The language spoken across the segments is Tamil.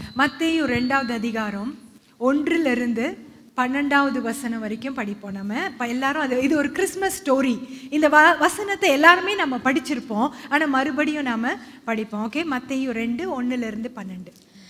மத்தேயு ரெண்டாவது அதிகாரம் ஒன்றிலிருந்து பன்னெண்டாவது வசனம் வரைக்கும் படிப்போம் நம்ம இப்போ எல்லாரும் அது இது ஒரு கிறிஸ்மஸ் ஸ்டோரி இந்த வ வசனத்தை எல்லாருமே நம்ம படிச்சிருப்போம் ஆனால் மறுபடியும் நாம படிப்போம் ஓகே மத்தேயு ரெண்டு ஒன்றிலிருந்து பன்னெண்டு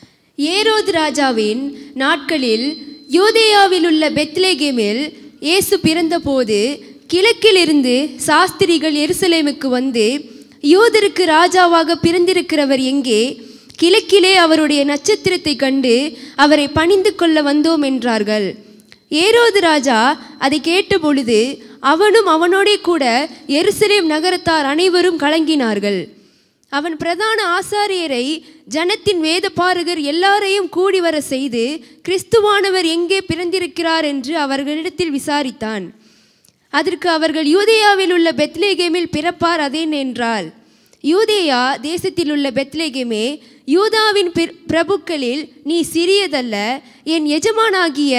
ஏரோது ராஜாவின் நாட்களில் யூதேயாவில் உள்ள பெத்லேகேமில் இயேசு பிறந்தபோது கிழக்கிலிருந்து சாஸ்திரிகள் எருசலேமுக்கு வந்து யூதருக்கு ராஜாவாக பிறந்திருக்கிறவர் எங்கே கிழக்கிலே அவருடைய நட்சத்திரத்தை கண்டு அவரை பணிந்து கொள்ள வந்தோம் என்றார்கள் ஏரோது ராஜா அதை கேட்டபொழுது அவனும் அவனோடே கூட எருசலேம் நகரத்தார் அனைவரும் கலங்கினார்கள் அவன் பிரதான ஆசாரியரை ஜனத்தின் வேதபாரகர் எல்லாரையும் கூடி வர செய்து கிறிஸ்துவானவர் எங்கே பிறந்திருக்கிறார் என்று அவர்களிடத்தில் விசாரித்தான் அதற்கு அவர்கள் யூதேயாவில் உள்ள பெத்லேகேமில் பிறப்பார் அதேன் என்றால் யூதேயா தேசத்தில் உள்ள பெத்லேகேமே யூதாவின் பிர- பிரபுக்களில் நீ சிறியதல்ல என் எஜமானாகிய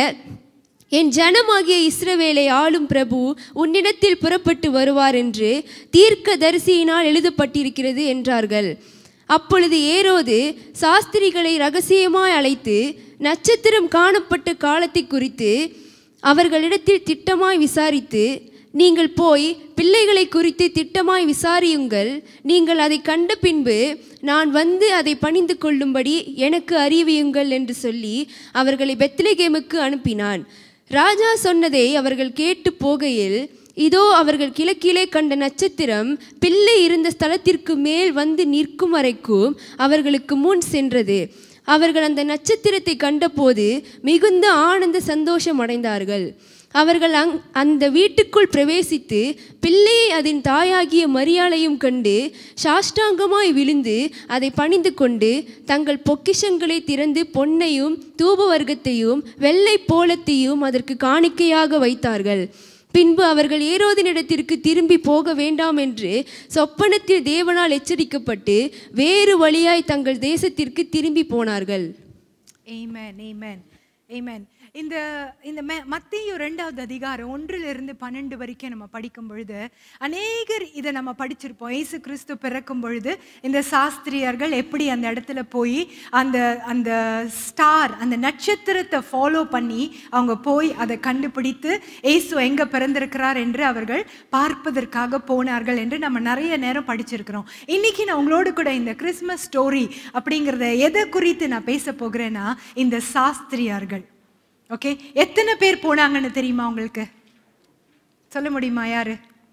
என் ஜனமாகிய இஸ்ரவேலை ஆளும் பிரபு உன்னிடத்தில் புறப்பட்டு வருவார் என்று தீர்க்க தரிசியினால் எழுதப்பட்டிருக்கிறது என்றார்கள் அப்பொழுது ஏரோது சாஸ்திரிகளை ரகசியமாய் அழைத்து நட்சத்திரம் காணப்பட்ட காலத்தை குறித்து அவர்களிடத்தில் திட்டமாய் விசாரித்து நீங்கள் போய் பிள்ளைகளை குறித்து திட்டமாய் விசாரியுங்கள் நீங்கள் அதை கண்ட பின்பு நான் வந்து அதை பணிந்து கொள்ளும்படி எனக்கு அறிவியுங்கள் என்று சொல்லி அவர்களை பெத்லகேமுக்கு அனுப்பினான் ராஜா சொன்னதை அவர்கள் கேட்டு போகையில் இதோ அவர்கள் கிழக்கிலே கண்ட நட்சத்திரம் பிள்ளை இருந்த ஸ்தலத்திற்கு மேல் வந்து நிற்கும் வரைக்கும் அவர்களுக்கு முன் சென்றது அவர்கள் அந்த நட்சத்திரத்தை கண்டபோது மிகுந்த ஆனந்த சந்தோஷம் அடைந்தார்கள் அவர்கள் அங் அந்த வீட்டுக்குள் பிரவேசித்து பிள்ளையை அதன் தாயாகிய மரியாளையும் கண்டு சாஷ்டாங்கமாய் விழுந்து அதை பணிந்து கொண்டு தங்கள் பொக்கிஷங்களை திறந்து பொன்னையும் தூபவர்க்கத்தையும் வெள்ளை போலத்தையும் அதற்கு காணிக்கையாக வைத்தார்கள் பின்பு அவர்கள் ஏரோதினிடத்திற்கு திரும்பி போக வேண்டாம் என்று சொப்பனத்தில் தேவனால் எச்சரிக்கப்பட்டு வேறு வழியாய் தங்கள் தேசத்திற்கு திரும்பி போனார்கள் ஏமேன் ஏமேன் ஏமேன் இந்த இந்த மெ மத்திய ரெண்டாவது அதிகாரம் ஒன்றிலிருந்து பன்னெண்டு வரைக்கும் நம்ம படிக்கும் பொழுது அநேகர் இதை நம்ம படிச்சிருப்போம் இயேசு கிறிஸ்து பிறக்கும் பொழுது இந்த சாஸ்திரியர்கள் எப்படி அந்த இடத்துல போய் அந்த அந்த ஸ்டார் அந்த நட்சத்திரத்தை ஃபாலோ பண்ணி அவங்க போய் அதை கண்டுபிடித்து இயேசு எங்கே பிறந்திருக்கிறார் என்று அவர்கள் பார்ப்பதற்காக போனார்கள் என்று நம்ம நிறைய நேரம் படிச்சிருக்கிறோம் இன்னைக்கு நான் உங்களோடு கூட இந்த கிறிஸ்மஸ் ஸ்டோரி அப்படிங்கிறத எதை குறித்து நான் பேச போகிறேன்னா இந்த சாஸ்திரியார்கள் ஓகே எத்தனை பேர் போனாங்கன்னு தெரியுமா உங்களுக்கு சொல்ல முடியுமா யாரு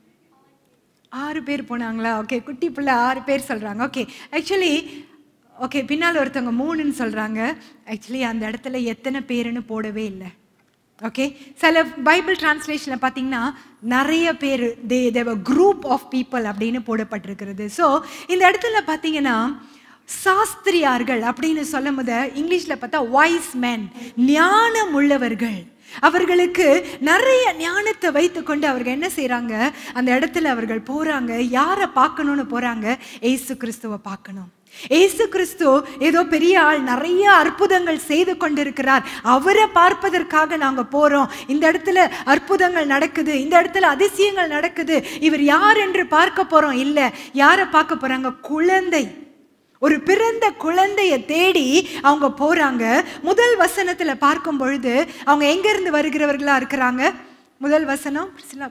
ஆறு பேர் போனாங்களா ஓகே குட்டி பிள்ளை ஆறு பேர் சொல்கிறாங்க ஓகே ஆக்சுவலி ஓகே பின்னால் ஒருத்தவங்க மூணுன்னு சொல்கிறாங்க ஆக்சுவலி அந்த இடத்துல எத்தனை பேருன்னு போடவே இல்லை ஓகே சில பைபிள் டிரான்ஸ்லேஷனில் பார்த்தீங்கன்னா நிறைய பேர் தே தேவ குரூப் ஆஃப் பீப்புள் அப்படின்னு போடப்பட்டிருக்கிறது ஸோ இந்த இடத்துல பார்த்தீங்கன்னா சாஸ்திரியார்கள் அப்படின்னு சொல்லும் போது இங்கிலீஷில் பார்த்தா வாய்ஸ் மேன் ஞானம் உள்ளவர்கள் அவர்களுக்கு நிறைய ஞானத்தை வைத்துக்கொண்டு அவர்கள் என்ன செய்கிறாங்க அந்த இடத்துல அவர்கள் போகிறாங்க யாரை பார்க்கணும்னு போகிறாங்க ஏசு கிறிஸ்துவை பார்க்கணும் ஏசு கிறிஸ்து ஏதோ பெரிய ஆள் நிறைய அற்புதங்கள் செய்து கொண்டிருக்கிறார் அவரை பார்ப்பதற்காக நாங்க போறோம் இந்த இடத்துல அற்புதங்கள் நடக்குது இந்த இடத்துல அதிசயங்கள் நடக்குது இவர் யார் என்று பார்க்க போறோம் இல்ல யாரை பார்க்க போறாங்க குழந்தை ஒரு பிறந்த குழந்தைய தேடி அவங்க போறாங்க முதல் வசனத்துல பார்க்கும் பொழுது அவங்க எங்க இருந்து வருகிறவர்களா இருக்கிறாங்க முதல் வசனம் பிரிசிலா.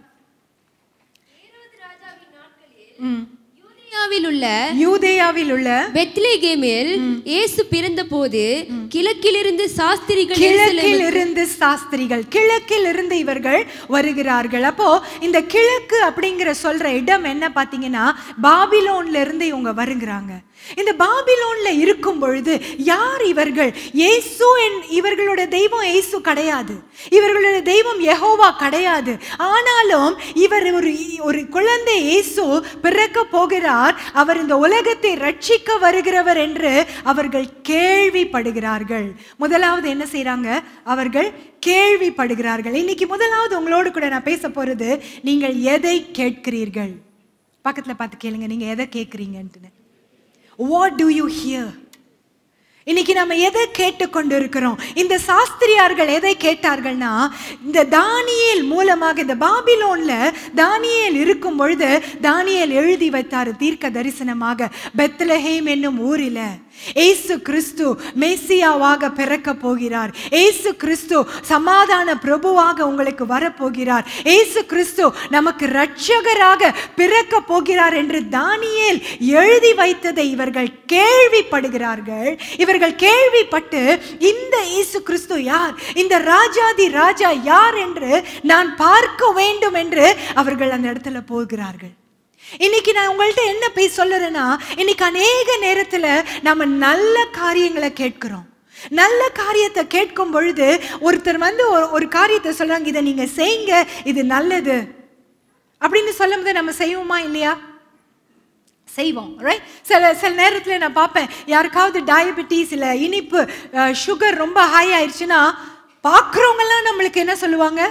ம். யூதேயாவில் உள்ள யூதேயாவில் உள்ள பெத்லேகேமில் இயேசு பிறந்தபோது கிழக்கிலிருந்து சாஸ்திரிகள் எருசலேமுக்கு கிழக்கில் இருந்து சாஸ்திரிகள் கிழக்கில் இருந்து இவர்கள் வருகிறார்கள் அப்போ இந்த கிழக்கு அப்படிங்கிற சொல்ற இடம் என்ன பாத்தீங்கன்னா பாபிலோன்ல இருந்து இவங்க வருகிறாங்க இந்த பாபிலோன்ல இருக்கும் பொழுது யார் இவர்கள் இயேசு என்- இவர்களுடைய தெய்வம் இயேசு கிடையாது இவர்களுடைய தெய்வம் யெகோவா கிடையாது ஆனாலும் இவர் ஒரு ஒரு குழந்தை இயேசு பிறக்க போகிறார் அவர் இந்த உலகத்தை ரட்சிக்க வருகிறவர் என்று அவர்கள் கேள்விப்படுகிறார்கள் முதலாவது என்ன செய்றாங்க அவர்கள் கேள்விப்படுகிறார்கள் இன்னைக்கு முதலாவது உங்களோடு கூட நான் பேச போறது நீங்கள் எதை கேட்கிறீர்கள் பக்கத்துல பார்த்து கேளுங்க நீங்க எதை கேட்குறீங்கன்ட்டு வாட் டு யூ ஹியர் இன்னைக்கு நம்ம எதை கேட்டுக்கொண்டு இருக்கிறோம் இந்த சாஸ்திரியார்கள் எதை கேட்டார்கள்னா இந்த தானியேல் மூலமாக இந்த பாபிலோன்ல தானியேல் இருக்கும் பொழுது தானியேல் எழுதி வைத்தார் தீர்க்க தரிசனமாக பெத்லஹேம் என்னும் ஊரில் ஏசு கிறிஸ்து மேசியாவாக பிறக்க போகிறார் ஏசு கிறிஸ்து சமாதான பிரபுவாக உங்களுக்கு வரப்போகிறார் ஏசு கிறிஸ்து நமக்கு இரட்சகராக பிறக்க போகிறார் என்று தானியேல் எழுதி வைத்ததை இவர்கள் கேள்விப்படுகிறார்கள் இவர்கள் கேள்விப்பட்டு இந்த இயேசு கிறிஸ்து யார் இந்த ராஜாதி ராஜா யார் என்று நான் பார்க்க வேண்டும் என்று அவர்கள் அந்த இடத்துல போகிறார்கள் இன்னைக்கு நான் உங்கள்ட்ட என்ன போய் சொல்லுறேன்னா இன்னைக்கு அநேக நேரத்துல நம்ம நல்ல காரியங்களை கேட்கிறோம் நல்ல காரியத்தை கேட்கும் பொழுது ஒருத்தர் வந்து ஒரு- ஒரு காரியத்தை சொல்றாங்க இதை நீங்க செய்யுங்க இது நல்லது அப்படின்னு சொல்லும்போது நம்ம செய்வோமா இல்லையா செய்வோம் ரைட் சில சில நேரத்தில் நான் பார்ப்பேன் யாருக்காவது டயபெட்டிஸ் இல்லை இனிப்பு சுகர் ரொம்ப ஹை ஆயிடுச்சுன்னா பார்க்குறவங்கெல்லாம் நம்மளுக்கு என்ன சொல்லுவாங்க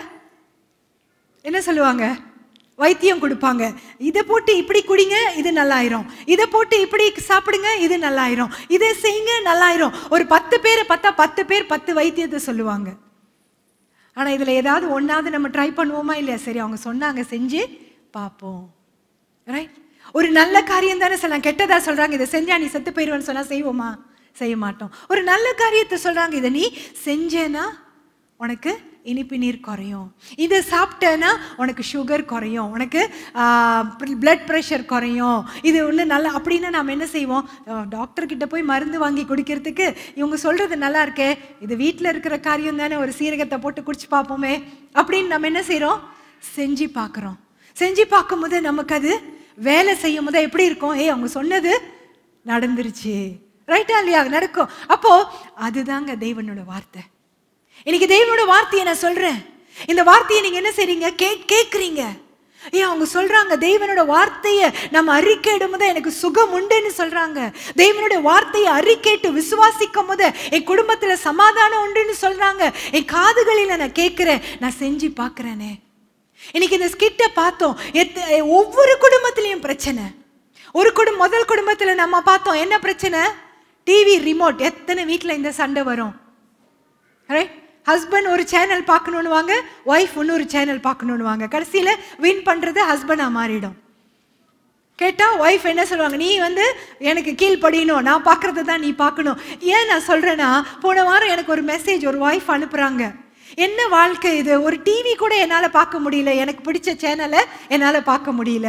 என்ன சொல்லுவாங்க வைத்தியம் கொடுப்பாங்க இதை போட்டு இப்படி குடிங்க இது நல்லாயிரும் இதை போட்டு இப்படி சாப்பிடுங்க இது நல்லாயிரும் இதை செய்யுங்க நல்லாயிரும் ஒரு பத்து பேரை பார்த்தா பத்து பேர் பத்து வைத்தியத்தை சொல்லுவாங்க ஆனால் இதில் ஏதாவது ஒன்றாவது நம்ம ட்ரை பண்ணுவோமா இல்லையா சரி அவங்க சொன்னாங்க செஞ்சு பார்ப்போம் ரைட் ஒரு நல்ல காரியம் தானே சொல்லலாம் கெட்டதா சொல்றாங்க இதை செஞ்சா நீ செத்து போயிடுவேன்னு சொன்னா செய்வோமா செய்ய மாட்டோம் ஒரு நல்ல காரியத்தை சொல்றாங்க இதை நீ செஞ்சேன்னா உனக்கு இனிப்பு நீர் குறையும் இதை சாப்பிட்டேன்னா உனக்கு சுகர் குறையும் உனக்கு பிளட் ப்ரெஷர் குறையும் இது ஒன்று நல்லா அப்படின்னு நாம் என்ன செய்வோம் டாக்டர் கிட்ட போய் மருந்து வாங்கி குடிக்கிறதுக்கு இவங்க சொல்றது நல்லா இருக்கே இது வீட்டில் இருக்கிற காரியம் தானே ஒரு சீரகத்தை போட்டு குடிச்சு பார்ப்போமே அப்படின்னு நம்ம என்ன செய்கிறோம் செஞ்சு பார்க்குறோம் செஞ்சு பார்க்கும்போது நமக்கு அது வேலை செய்யும் போது எப்படி இருக்கும் ஏய் அவங்க சொன்னது நடந்துருச்சு ரைட்டா இல்லையா நடக்கும் அப்போ அதுதாங்க தேவனோட வார்த்தை இன்னைக்கு தேவனோட வார்த்தையை நான் சொல்றேன் இந்த வார்த்தையை நீங்க என்ன செய்றீங்க கே கேட்குறீங்க ஏன் அவங்க சொல்றாங்க தேவனோட வார்த்தையை நம்ம அறிக்கையிடும் போது எனக்கு சுகம் உண்டுன்னு சொல்றாங்க தேவனோட வார்த்தையை அறிக்கைட்டு விசுவாசிக்கும் போது என் குடும்பத்துல சமாதானம் உண்டுன்னு சொல்றாங்க என் காதுகளில நான் கேட்கிறேன் நான் செஞ்சு பார்க்கறேனே இன்னைக்கு இந்த ஸ்கிட்டை பார்த்தோம் எத்த ஒவ்வொரு குடும்பத்திலையும் பிரச்சனை ஒரு குடும்பம் முதல் குடும்பத்துல நம்ம பார்த்தோம் என்ன பிரச்சனை டிவி ரிமோட் எத்தனை வீட்டில் இந்த சண்டை வரும் ரைட் ஹஸ்பண்ட் ஒரு சேனல் பார்க்கணுன்னு வாங்க ஒய்ஃப் இன்னொரு சேனல் பார்க்கணுன்னு வாங்க கடைசியில் வின் பண்ணுறது ஹஸ்பண்டாக மாறிடும் கேட்டால் ஒய்ஃப் என்ன சொல்லுவாங்க நீ வந்து எனக்கு கீழ்ப்படியணும் நான் பார்க்குறது தான் நீ பார்க்கணும் ஏன் நான் சொல்கிறேன்னா போன வாரம் எனக்கு ஒரு மெசேஜ் ஒரு ஒய்ஃப் அனுப்புகிறாங்க என்ன வாழ்க்கை இது ஒரு டிவி கூட என்னால் பார்க்க முடியல எனக்கு பிடிச்ச சேனலை என்னால் பார்க்க முடியல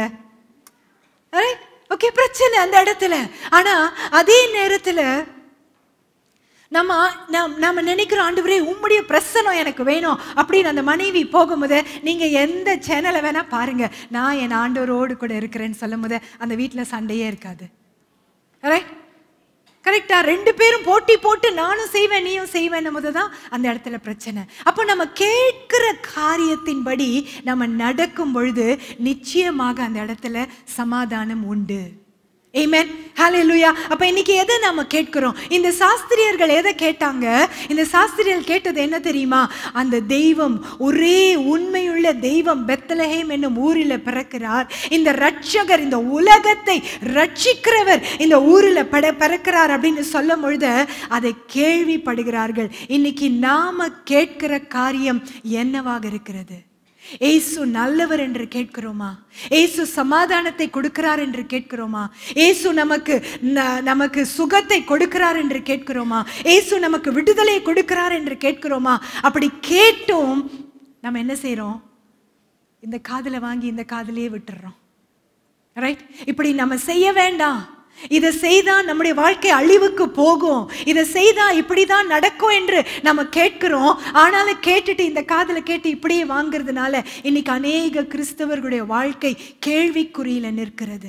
ஓகே பிரச்சனை அந்த இடத்துல ஆனால் அதே நேரத்தில் நம்ம நம் நம்ம நினைக்கிற ஆண்டவரே உம்முடைய பிரசனம் எனக்கு வேணும் அப்படின்னு அந்த மனைவி போகும்போது நீங்கள் எந்த சேனலை வேணால் பாருங்க நான் என் ஆண்டவரோடு கூட இருக்கிறேன்னு சொல்லும் போது அந்த வீட்டில் சண்டையே இருக்காது ரைட் கரெக்டா ரெண்டு பேரும் போட்டி போட்டு நானும் செய்வேன் நீயும் செய்வேன் போது தான் அந்த இடத்துல பிரச்சனை அப்போ நம்ம கேட்கிற காரியத்தின்படி நம்ம நடக்கும் பொழுது நிச்சயமாக அந்த இடத்துல சமாதானம் உண்டு ஏமேன் ஹalleluya அப்ப இன்னைக்கு எதை நாம கேட்கிறோம் இந்த சாஸ்திரியர்கள் எதை கேட்டாங்க இந்த சாஸ்திரியர்கள் கேட்டது என்ன தெரியுமா அந்த தெய்வம் ஒரே உண்மையுள்ள தெய்வம் பெத்தலஹேம் என்னும் ஊரில் பிறக்கிறார் இந்த ரட்சகர் இந்த உலகத்தை ரட்சிக்கிறவர் இந்த ஊரில் பட பிறக்கிறார் அப்படின்னு சொல்லும் பொழுது அதை கேள்விப்படுகிறார்கள் இன்னைக்கு நாம கேட்கிற காரியம் என்னவாக இருக்கிறது ஏசு நல்லவர் என்று கேட்கிறோமா ஏசு சமாதானத்தை கொடுக்கிறார் என்று கேட்கிறோமா ஏசு நமக்கு ந- நமக்கு சுகத்தை கொடுக்கிறார் என்று கேட்கிறோமா ஏசு நமக்கு விடுதலை கொடுக்கிறார் என்று கேட்கிறோமா அப்படி கேட்டும் நம்ம என்ன செய்றோம் இந்த காதுல வாங்கி இந்த காதுலயே விட்டுறோம் ரைட் இப்படி நம்ம செய்ய வேண்டாம் இதை செய்தா நம்முடைய வாழ்க்கை அழிவுக்கு போகும் இதை செய்தா இப்படி தான் நடக்கும் என்று நம்ம கேட்கிறோம் ஆனாலும் கேட்டுட்டு இந்த காதுல கேட்டு இப்படியே வாங்குறதுனால இன்னைக்கு அநேக கிறிஸ்தவர்களுடைய வாழ்க்கை கேள்விக்குறியில நிற்கிறது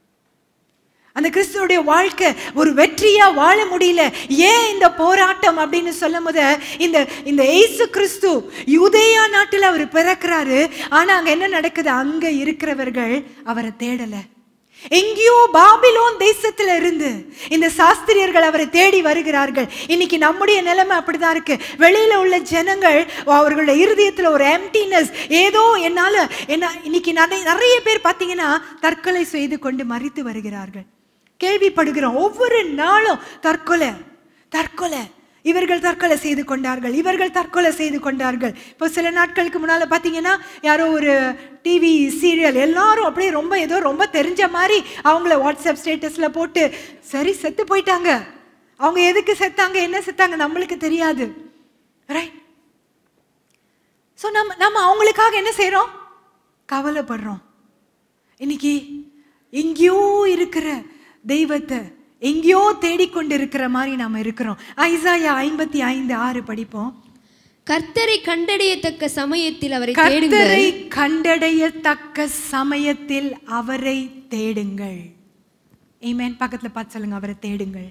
அந்த கிறிஸ்துவோடைய வாழ்க்கை ஒரு வெற்றியா வாழ முடியல ஏன் இந்த போராட்டம் அப்படின்னு சொல்லும் போது இந்த இந்த ஏசு கிறிஸ்து யூதேயா நாட்டில் அவர் பிறக்கிறாரு ஆனா அங்க என்ன நடக்குது அங்க இருக்கிறவர்கள் அவரை தேடல எங்கேயோ பாபிலோன் தேசத்துல இருந்து இந்த சாஸ்திரியர்கள் அவரை தேடி வருகிறார்கள் இன்னைக்கு நம்முடைய நிலைமை அப்படிதான் இருக்கு வெளியில உள்ள ஜனங்கள் அவர்களுடைய இருதயத்துல ஒரு எம்டினஸ் ஏதோ என்னால என்ன இன்னைக்கு நிறைய நிறைய பேர் பார்த்தீங்கன்னா தற்கொலை செய்து கொண்டு மறித்து வருகிறார்கள் கேள்விப்படுகிறோம் ஒவ்வொரு நாளும் தற்கொலை தற்கொலை இவர்கள் தற்கொலை செய்து கொண்டார்கள் இவர்கள் தற்கொலை செய்து கொண்டார்கள் இப்போ சில நாட்களுக்கு முன்னால் பார்த்தீங்கன்னா யாரோ ஒரு டிவி சீரியல் எல்லாரும் அப்படியே ரொம்ப ஏதோ ரொம்ப தெரிஞ்ச மாதிரி அவங்கள வாட்ஸ்அப் ஸ்டேட்டஸில் போட்டு சரி செத்து போயிட்டாங்க அவங்க எதுக்கு செத்தாங்க என்ன செத்தாங்க நம்மளுக்கு தெரியாது ரைட் ஸோ நம்ம நம்ம அவங்களுக்காக என்ன செய்கிறோம் கவலைப்படுறோம் இன்னைக்கு எங்கேயோ இருக்கிற தெய்வத்தை எங்கேயோ தேடிக்கொண்டு இருக்கிற மாதிரி நாம இருக்கிறோம் ஐசாயா ஐம்பத்தி ஐந்து ஆறு படிப்போம் கர்த்தரை கண்டடையத்தக்க சமயத்தில் அவரை தேடுங்கள் கர்த்தரை கண்டடையத்தக்க சமயத்தில் அவரை தேடுங்கள் ஏமேன் பக்கத்துல பார்த்து சொல்லுங்க அவரை தேடுங்கள்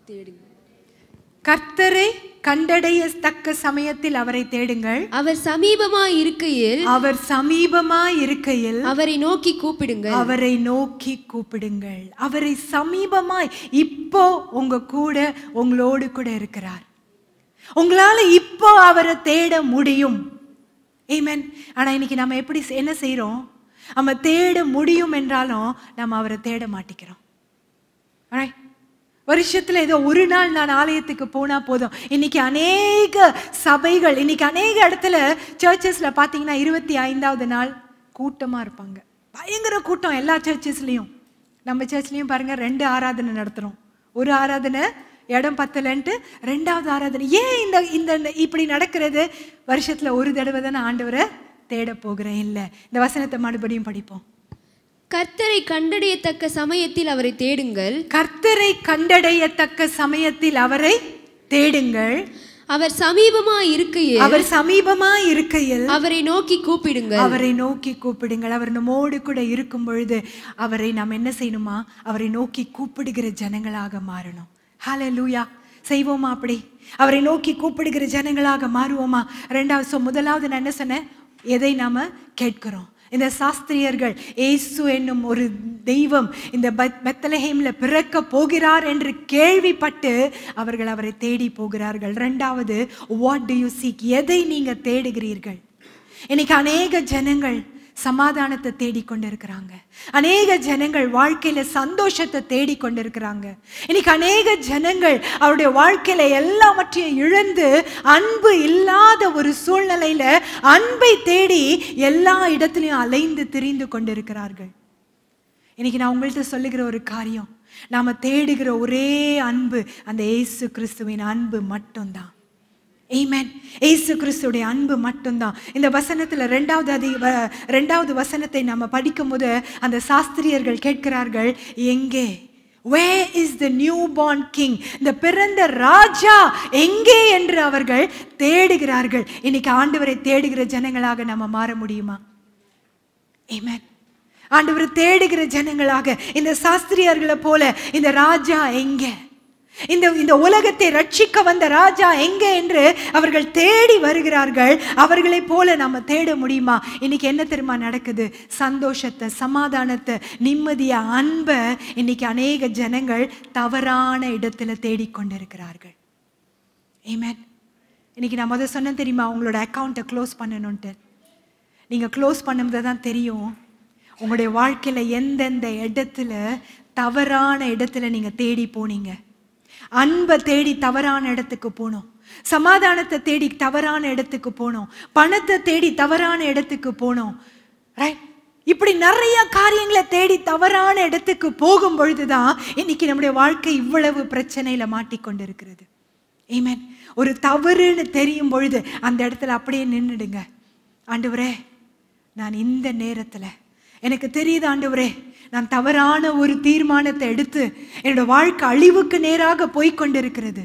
கர்த்தரை கண்டடையத்தக்க சமயத்தில் அவரை தேடுங்கள் அவர் சமீபமாய் இருக்கையில் அவர் சமீபமா இருக்கையில் அவரை நோக்கி கூப்பிடுங்கள் அவரை நோக்கி கூப்பிடுங்கள் அவரை சமீபமாய் இப்போ உங்க கூட உங்களோடு கூட இருக்கிறார் உங்களால இப்போ அவரை தேட முடியும் ஏமேன் ஆனா இன்னைக்கு நம்ம எப்படி செ- என்ன செய்றோம் நம்ம தேட முடியும் என்றாலும் நம்ம அவரை தேட மாட்டிக்கிறோம் Alright? வருஷத்துல ஏதோ ஒரு நாள் நான் ஆலயத்துக்கு போனா போதும் இன்னைக்கு அநேக சபைகள் இன்னைக்கு அநேக இடத்துல சர்ச்சஸ்ல பாத்தீங்கன்னா இருபத்தி ஐந்தாவது நாள் கூட்டமா இருப்பாங்க பயங்கர கூட்டம் எல்லா சர்ச்சஸ்லயும் நம்ம சர்ச்லயும் பாருங்க ரெண்டு ஆராதனை நடத்துறோம் ஒரு ஆராதனை இடம் பத்தலன்ட்டு ரெண்டாவது ஆராதனை ஏன் இந்த இந்த இந்த இப்படி நடக்கிறது வருஷத்துல ஒரு தடவை தானே ஆண்டவரை தேட போகிறேன் இல்லை இந்த வசனத்தை மறுபடியும் படிப்போம் கர்த்தரை கண்டடையத்தக்க சமயத்தில் அவரை தேடுங்கள் கர்த்தரை கண்டடையத்தக்க சமயத்தில் அவரை தேடுங்கள் அவர் சமீபமாய் இருக்கையில் அவர் சமீபமா இருக்கையில் அவரை நோக்கி கூப்பிடுங்கள் அவரை நோக்கி கூப்பிடுங்கள் அவர் நம்மோடு கூட இருக்கும் பொழுது அவரை நாம் என்ன செய்யணுமா அவரை நோக்கி கூப்பிடுகிற ஜனங்களாக மாறணும் ஹalleluya செய்வோமா அப்படி அவரை நோக்கி கூப்பிடுகிற ஜனங்களாக மாறுவோமா ரெண்டாவது so முதலாவது நான் என்ன சொன்னேன் எதை நாம கேட்கிறோம் இந்த சாஸ்திரியர்கள் இயேசு என்னும் ஒரு தெய்வம் இந்த பெத்- பெத்லஹேம்ல பிறக்க போகிறார் என்று கேள்விப்பட்டு அவர்கள் அவரை தேடி போகிறார்கள் ரெண்டாவது வாட் டு யூ சீக் எதை நீங்க தேடுகிறீர்கள் இன்னைக்கு அநேக ஜனங்கள் சமாதானத்தை தேடிக்கொண்டிருக்கிறாங்க அநேக ஜனங்கள் வாழ்க்கையில சந்தோஷத்தை தேடிக்கொண்டிருக்கிறாங்க இன்னைக்கு அநேக ஜனங்கள் அவருடைய வாழ்க்கையில எல்லாவற்றையும் இழந்து அன்பு இல்லாத ஒரு சூழ்நிலையில அன்பை தேடி எல்லா இடத்துலையும் அலைந்து திரிந்து கொண்டிருக்கிறார்கள் இன்னைக்கு நான் உங்கள்கிட்ட சொல்லுகிற ஒரு காரியம் நாம தேடுகிற ஒரே அன்பு அந்த இயேசு கிறிஸ்துவின் அன்பு மட்டும்தான் ஏமேன் இயேசு கிறிஸ்துடைய அன்பு மட்டும்தான் இந்த வசனத்துல ரெண்டாவது அதி வ- ரெண்டாவது வசனத்தை நம்ம படிக்கும்போது அந்த சாஸ்திரியர்கள் கேட்கிறார்கள் எங்கே where is the new born king இந்த பிறந்த ராஜா எங்கே என்று அவர்கள் தேடுகிறார்கள் இன்னைக்கு ஆண்டவரை தேடுகிற ஜனங்களாக நம்ம மாற முடியுமா Amen. ஆண்டவர் தேடுகிற ஜனங்களாக இந்த சாஸ்திரியர்களை போல இந்த ராஜா எங்க இந்த இந்த உலகத்தை ரட்சிக்க வந்த ராஜா எங்க என்று அவர்கள் தேடி வருகிறார்கள் அவர்களைப் போல நாம தேட முடியுமா இன்னைக்கு என்ன தெரியுமா நடக்குது சந்தோஷத்தை சமாதானத்தை நிம்மதிய அன்பை இன்னைக்கு அநேக ஜனங்கள் தவறான இடத்துல தேடிக்கொண்டிருக்கிறார்கள் Amen. இன்னைக்கு நான் முதல் சொன்னேன் தெரியுமா உங்களோட அக்கௌண்ட்டை க்ளோஸ் பண்ணணுன்ட்டு நீங்கள் க்ளோஸ் பண்ணும்போது தான் தெரியும் உங்களுடைய வாழ்க்கையில் எந்தெந்த இடத்துல தவறான இடத்துல நீங்கள் தேடி போனீங்க அன்பை தேடி தவறான இடத்துக்கு போனோம் சமாதானத்தை தேடி தவறான இடத்துக்கு போனோம் பணத்தை தேடி தவறான இடத்துக்கு போனோம் ரைட் இப்படி நிறைய காரியங்களை தேடி தவறான இடத்துக்கு போகும் பொழுதுதான் இன்னைக்கு நம்முடைய வாழ்க்கை இவ்வளவு பிரச்சனையில மாட்டிக்கொண்டிருக்கிறது ஆமென் ஒரு தவறுன்னு தெரியும் பொழுது அந்த இடத்துல அப்படியே நின்றுடுங்க ஆண்டவரே நான் இந்த நேரத்துல எனக்கு தெரியுது ஆண்டவரே நான் தவறான ஒரு தீர்மானத்தை எடுத்து என்னோட வாழ்க்கை அழிவுக்கு நேராக போய் கொண்டிருக்கிறது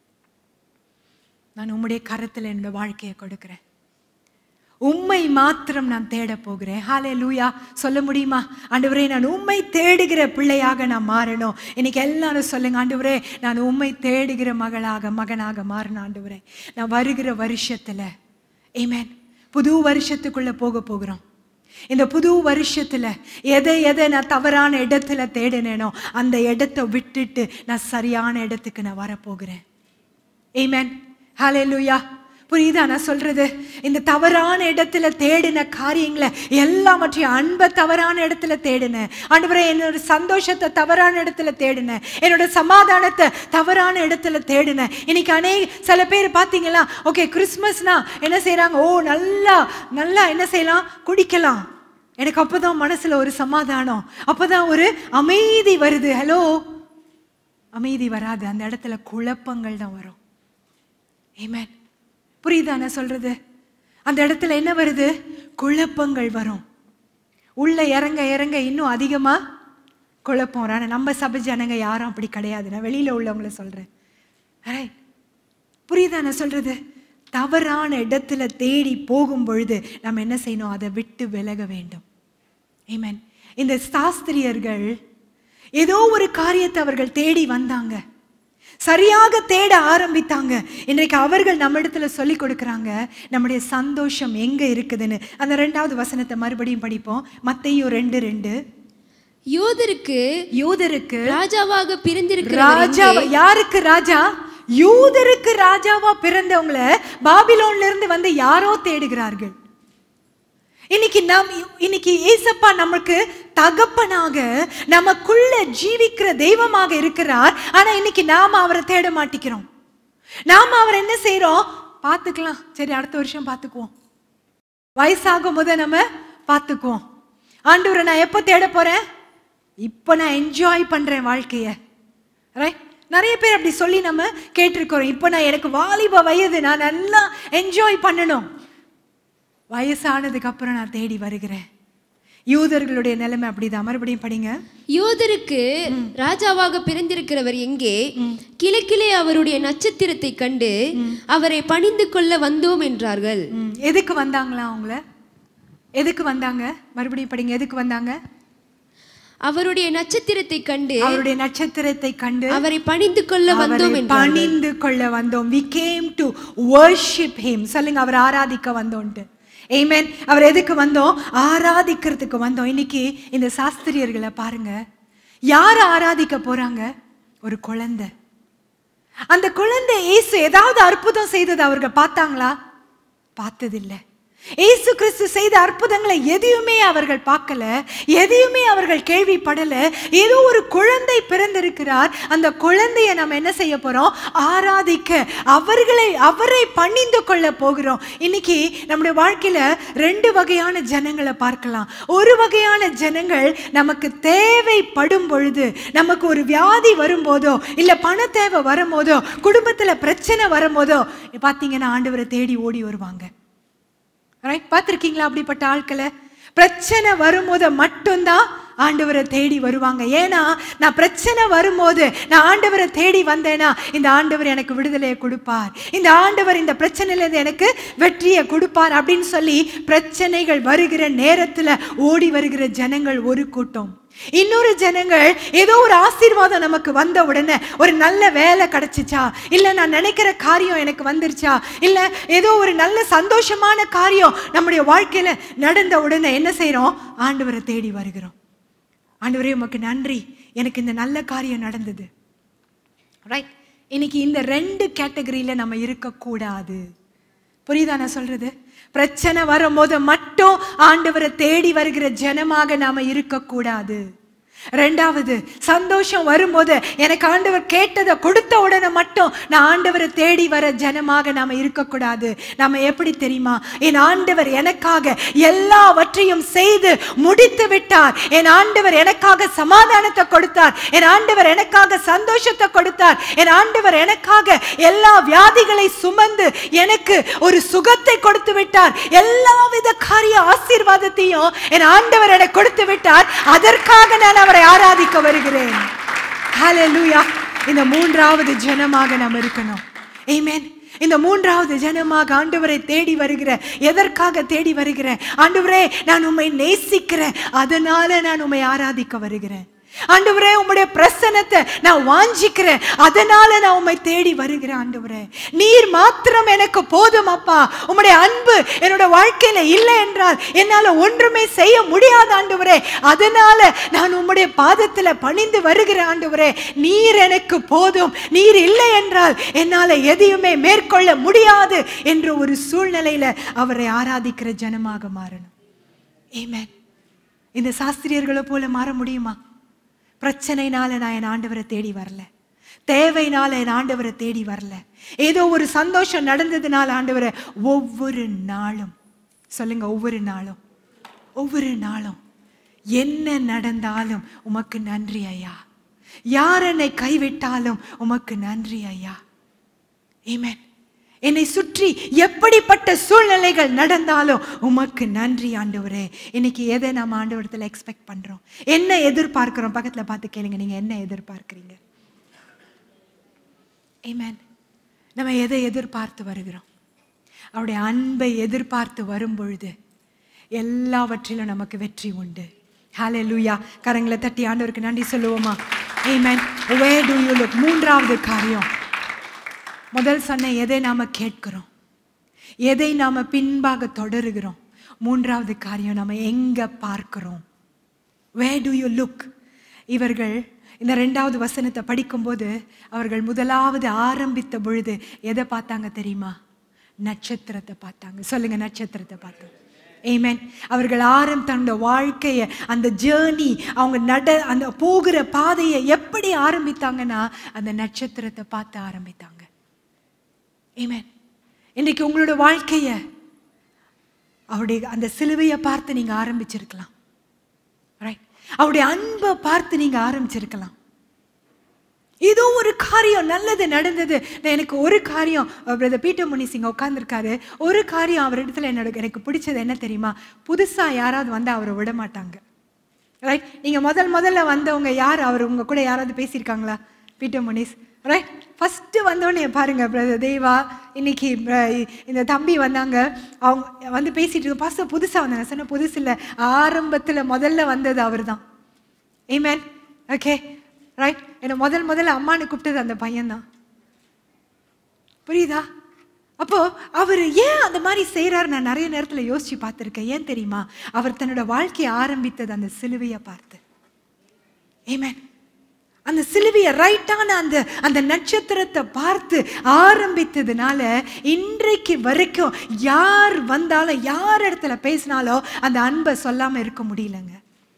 நான் உம்முடைய கரத்துல என்னோட வாழ்க்கையை கொடுக்கிறேன் உம்மை மாத்திரம் நான் தேட போகிறேன் ஹாலே லூயா சொல்ல முடியுமா ஆண்டவரே நான் உம்மை தேடுகிற பிள்ளையாக நான் மாறணும் இன்னைக்கு எல்லாரும் சொல்லுங்க ஆண்டவரே நான் உம்மை தேடுகிற மகளாக மகனாக மாறணும் ஆண்டவரே நான் வருகிற வருஷத்துல ஏமேன் புது வருஷத்துக்குள்ள போக போகிறோம் இந்த புது வருஷத்துல எதை எதை நான் தவறான இடத்துல தேடினேனோ அந்த இடத்தை விட்டுட்டு நான் சரியான இடத்துக்கு நான் வரப்போகிறேன் ஏமேன் ஹalleluya புரியுதா நான் சொல்றது இந்த தவறான இடத்துல தேடின காரியங்களை எல்லாவற்றையும் அன்பை தவறான இடத்துல தேடினேன் ஆண்டவரே என்னோட சந்தோஷத்தை தவறான இடத்துல தேடினேன் என்னோட சமாதானத்தை தவறான இடத்துல தேடினேன் இன்னைக்கு அநேக சில பேர் பார்த்தீங்களா ஓகே கிறிஸ்மஸ்னா என்ன செய்றாங்க ஓ நல்லா நல்லா என்ன செய்யலாம் குடிக்கலாம் எனக்கு அப்பதான் மனசுல ஒரு சமாதானம் அப்பதான் ஒரு அமைதி வருது ஹலோ அமைதி வராது அந்த இடத்துல குழப்பங்கள் தான் வரும் ஏமேன் புரியுதா நான் சொல்றது அந்த இடத்துல என்ன வருது குழப்பங்கள் வரும் உள்ள இறங்க இறங்க இன்னும் அதிகமா குழப்பம் வரும் ஆனா நம்ம சபை ஜனங்க யாரும் அப்படி கிடையாது நான் வெளியில உள்ளவங்கள சொல்றேன் Right? புரியுதா நான் சொல்றது தவறான இடத்துல தேடி போகும் பொழுது நம்ம என்ன செய்யணும் அதை விட்டு விலக வேண்டும் ஏமேன் இந்த சாஸ்திரியர்கள் ஏதோ ஒரு காரியத்தை அவர்கள் தேடி வந்தாங்க சரியாக தேட ஆரம்பித்தாங்க இன்றைக்கு அவர்கள் நம்ம இடத்துல சொல்லி கொடுக்குறாங்க நம்முடைய சந்தோஷம் எங்க இருக்குதுன்னு அந்த ரெண்டாவது வசனத்தை மறுபடியும் படிப்போம் மத்தையும் ரெண்டு ரெண்டு யூதருக்கு யூதருக்கு ராஜாவாக பிறந்திருக்கிற ராஜா யாருக்கு ராஜா யூதருக்கு ராஜாவா பிறந்தவங்கள பாபிலோன்ல இருந்து வந்து யாரோ தேடுகிறார்கள் இன்னைக்கு நாம் இன்னைக்கு ஏசப்பா நமக்கு தகப்பனாக நமக்குள்ள ஜீவிக்கிற தெய்வமாக இருக்கிறார் ஆனா இன்னைக்கு நாம அவரை தேட மாட்டிக்கிறோம் நாம அவரை என்ன செய்றோம் பார்த்துக்கலாம் சரி அடுத்த வருஷம் பார்த்துக்குவோம் வயசாகும் போது நம்ம பார்த்துக்குவோம் ஆண்டவரை நான் எப்போ தேட போறேன் இப்போ நான் என்ஜாய் பண்றேன் வாழ்க்கைய ரைட் நிறைய பேர் அப்படி சொல்லி நம்ம கேட்டிருக்கிறோம் இப்போ நான் எனக்கு வாலிப வயது நான் நல்லா என்ஜாய் பண்ணணும் வயசானதுக்கு அப்புறம் நான் தேடி வருகிறேன் யூதர்களுடைய நிலைமை அப்படிதான் மறுபடியும் படிங்க யூதருக்கு ராஜாவாக பிறந்திருக்கிறவர் எங்கே கிழக்கிலே அவருடைய நட்சத்திரத்தை கண்டு அவரை பணிந்து கொள்ள வந்தோம் என்றார்கள் ம், எதுக்கு வந்தாங்களா அவங்கள எதுக்கு வந்தாங்க மறுபடியும் படிங்க எதுக்கு வந்தாங்க அவருடைய நட்சத்திரத்தை கண்டு அவருடைய நட்சத்திரத்தை கண்டு அவரை பணிந்து கொள்ள வந்தோம் அவரை என்றார்கள் பணிந்து கொள்ள வந்தோம் we came to worship him சொல்லுங்க அவர் ஆராதிக்க வந்தோம்ட்டு Amen அவர் எதுக்கு வந்தோம் ஆராதிக்கிறதுக்கு வந்தோம் இன்னைக்கு இந்த சாஸ்திரியர்களை பாருங்க யார் ஆராதிக்க போறாங்க ஒரு குழந்தை அந்த குழந்தை இயேசு ஏதாவது அற்புதம் செய்தது அவர்கள் பார்த்தாங்களா பார்த்ததில்லை இயேசு கிறிஸ்து செய்த அற்புதங்களை எதையுமே அவர்கள் பார்க்கல எதையுமே அவர்கள் கேள்விப்படல ஏதோ ஒரு குழந்தை பிறந்திருக்கிறார் அந்த குழந்தையை நம்ம என்ன செய்ய போறோம் ஆராதிக்க அவர்களை அவரை பணிந்து கொள்ள போகிறோம் இன்னைக்கு நம்முடைய வாழ்க்கையில ரெண்டு வகையான ஜனங்களை பார்க்கலாம் ஒரு வகையான ஜனங்கள் நமக்கு தேவைப்படும் பொழுது நமக்கு ஒரு வியாதி வரும்போதோ இல்ல பண தேவை வரும்போதோ குடும்பத்துல பிரச்சனை வரும்போதோ பாத்தீங்கன்னா ஆண்டவரை தேடி ஓடி வருவாங்க ரைட் பார்த்துருக்கீங்களா அப்படிப்பட்ட ஆட்களை பிரச்சனை வரும்போது மட்டும்தான் ஆண்டவரை தேடி வருவாங்க ஏன்னா நான் பிரச்சனை வரும்போது நான் ஆண்டவரை தேடி வந்தேனா இந்த ஆண்டவர் எனக்கு விடுதலையை கொடுப்பார் இந்த ஆண்டவர் இந்த பிரச்சனையிலேருந்து எனக்கு வெற்றியை கொடுப்பார் அப்படின்னு சொல்லி பிரச்சனைகள் வருகிற நேரத்தில் ஓடி வருகிற ஜனங்கள் ஒரு கூட்டம் இன்னொரு ஜனங்கள் ஏதோ ஒரு ஆசீர்வாதம் நமக்கு வந்த உடனே ஒரு நல்ல வேலை கிடைச்சிச்சா இல்ல நான் நினைக்கிற காரியம் எனக்கு வந்துருச்சா இல்ல ஏதோ ஒரு நல்ல சந்தோஷமான காரியம் நம்முடைய வாழ்க்கையில நடந்த உடனே என்ன செய்றோம் ஆண்டவரை தேடி வருகிறோம் ஆண்டவரே உமக்கு நன்றி எனக்கு இந்த நல்ல காரியம் நடந்தது ரைட் இன்னைக்கு இந்த ரெண்டு கேட்டகரியில நம்ம இருக்கக்கூடாது புரியுதா நான் சொல்றது பிரச்சனை வரும்போது மட்டும் ஆண்டவரை தேடி வருகிற ஜனமாக நாம இருக்கக்கூடாது ரெண்டாவது சந்தோஷம் வரும்போது எனக்கு ஆண்டவர் கேட்டதை கொடுத்த உடனே மட்டும் நான் ஆண்டவரை தேடி வர ஜனமாக நாம இருக்கக்கூடாது நாம எப்படி தெரியுமா என் ஆண்டவர் எனக்காக எல்லாவற்றையும் செய்து முடித்து விட்டார் என் ஆண்டவர் எனக்காக சமாதானத்தை கொடுத்தார் என் ஆண்டவர் எனக்காக சந்தோஷத்தை கொடுத்தார் என் ஆண்டவர் எனக்காக எல்லா வியாதிகளை சுமந்து எனக்கு ஒரு சுகத்தை கொடுத்து விட்டார் எல்லாவித காரிய ஆசீர்வாதத்தையும் என் ஆண்டவர் எனக்கு கொடுத்து விட்டார் அதற்காக நான் அவரை ஆராதிக்க வருகிறேன் ஹalleluya இந்த மூன்றாவது ஜனமாக நாம் இருக்கணும் ஆமென் இந்த மூன்றாவது ஜனமாக ஆண்டவரை தேடி வருகிற எதற்காக தேடி வருகிறேன் ஆண்டவரே நான் உம்மை நேசிக்கிறேன் அதனால நான் உம்மை ஆராதிக்க வருகிறேன் ஆண்டவரே உம்முடைய பிரசன்னத்தை நான் வாஞ்சிக்கிறேன் அதனால நான் உம்மை தேடி வருகிறேன் ஆண்டவரே நீர் மாத்திரம் எனக்கு போதும் அப்பா உம்முடைய அன்பு என்னோட வாழ்க்கையில இல்லை என்றால் என்னால ஒன்றுமே செய்ய முடியாது ஆண்டவரே அதனால நான் உம்முடைய பாதத்துல பணிந்து வருகிற ஆண்டவரே நீர் எனக்கு போதும் நீர் இல்லை என்றால் என்னால எதையுமே மேற்கொள்ள முடியாது என்ற ஒரு சூழ்நிலையில அவரை ஆராதிக்கிற ஜனமாக மாறணும் ஏமேன் இந்த சாஸ்திரியர்களை போல மாற முடியுமா பிரச்சனைனால நான் என் ஆண்டவரை தேடி வரல தேவைனால என் ஆண்டவரை தேடி வரல ஏதோ ஒரு சந்தோஷம் நடந்ததுனால ஆண்டவரை ஒவ்வொரு நாளும் சொல்லுங்க ஒவ்வொரு நாளும் ஒவ்வொரு நாளும் என்ன நடந்தாலும் உமக்கு நன்றி ஐயா யார் என்னை கைவிட்டாலும் உமக்கு நன்றி ஐயா ஆமென் என்னை சுற்றி எப்படிப்பட்ட சூழ்நிலைகள் நடந்தாலும் உமக்கு நன்றி ஆண்டவரே இன்னைக்கு எதை நம்ம ஆண்டவரத்தில் எக்ஸ்பெக்ட் பண்றோம் என்ன எதிர்பார்க்கிறோம் பக்கத்துல பார்த்து கேளுங்க நீங்க என்ன எதிர்பார்க்கிறீங்க ஆமென் நம்ம எதை எதிர்பார்த்து வருகிறோம் அவருடைய அன்பை எதிர்பார்த்து வரும் பொழுது எல்லாவற்றிலும் நமக்கு வெற்றி உண்டு ஹாலே லூயா கரங்களை தட்டி ஆண்டவருக்கு நன்றி சொல்லுவோமா ஆமென் where do you look மூன்றாவது காரியம் முதல் சொன்ன எதை நாம கேட்கிறோம் எதை நாம பின்பாக தொடருகிறோம் மூன்றாவது காரியம் நாம எங்க பார்க்கிறோம் where do you look இவர்கள் இந்த ரெண்டாவது வசனத்தை படிக்கும்போது அவர்கள் முதலாவது ஆரம்பித்த பொழுது எதை பார்த்தாங்க தெரியுமா நட்சத்திரத்தை பார்த்தாங்க சொல்லுங்க நட்சத்திரத்தை பார்த்தாங்க ஏமேன் அவர்கள் ஆரம் தன்னோட வாழ்க்கையை அந்த ஜேர்னி அவங்க நட அந்த போகிற பாதையை எப்படி ஆரம்பித்தாங்கன்னா அந்த நட்சத்திரத்தை பார்த்து ஆரம்பித்தாங்க ஏமேன் இன்னைக்கு உங்களோட வாழ்க்கைய அவருடைய அந்த சிலுவையை பார்த்து நீங்க ஆரம்பிச்சிருக்கலாம் ரைட் அவருடைய அன்பை பார்த்து நீங்க ஆரம்பிச்சிருக்கலாம் ஏதோ ஒரு காரியம் நல்லது நடந்தது நான் எனக்கு ஒரு காரியம் பிரதர் பீட்டர் முனி சிங் உட்காந்துருக்காரு ஒரு காரியம் அவர் இடத்துல என்னோட எனக்கு பிடிச்சது என்ன தெரியுமா புதுசா யாராவது வந்து அவரை விட மாட்டாங்க ரைட் நீங்க முதல் முதல்ல வந்தவங்க யார் அவர் உங்க கூட யாராவது பேசியிருக்காங்களா பீட்டர் முனிஸ் ரைட் ஃபஸ்ட்டு வந்தோடனே பாருங்க பிரதர் தேவா இன்னைக்கு அஹ், இந்த தம்பி வந்தாங்க அவங்க வந்து பேசிட்டு இருக்கு பாஸ்டர் புதுசாக வந்தாங்க சொன்ன புதுசு இல்லை ஆரம்பத்தில் முதல்ல வந்தது அவர் தான் ஏமேன் ஓகே ரைட் என்னை முதல் முதல்ல அம்மானு கூப்பிட்டது அந்த பையன்தான் புரியுதா அப்போ அவர் ஏன் அந்த மாதிரி செய்றாரு நான் நிறைய நேரத்துல யோசிச்சு பார்த்துருக்கேன் ஏன் தெரியுமா அவர் தன்னோட வாழ்க்கையை ஆரம்பித்தது அந்த சிலுவையை பார்த்து ஏமேன் அந்த சிலுவையை ரைட்டான அந்த அந்த நட்சத்திரத்தை பார்த்து ஆரம்பித்ததுனால இன்றைக்கு வரைக்கும் யார் வந்தாலும் யார் இடத்துல பேசினாலும் அந்த அன்பை சொல்லாம இருக்க முடியலங்க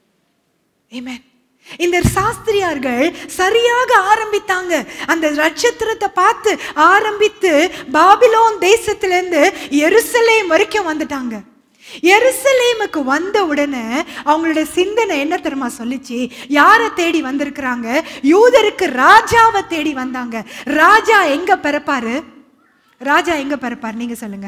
Amen. இந்த சாஸ்திரியார்கள் சரியாக ஆரம்பித்தாங்க அந்த நட்சத்திரத்தை பார்த்து ஆரம்பித்து பாபிலோன் தேசத்திலிருந்து எருசலேம் வரைக்கும் வந்துட்டாங்க எருசலேமுக்கு வந்த உடனே அவங்களோட சிந்தனை என்ன தெரியுமா சொல்லிச்சு யாரை தேடி வந்திருக்கிறாங்க யூதருக்கு ராஜாவை தேடி வந்தாங்க ராஜா எங்க பிறப்பாரு ராஜா எங்க பிறப்பாரு நீங்க சொல்லுங்க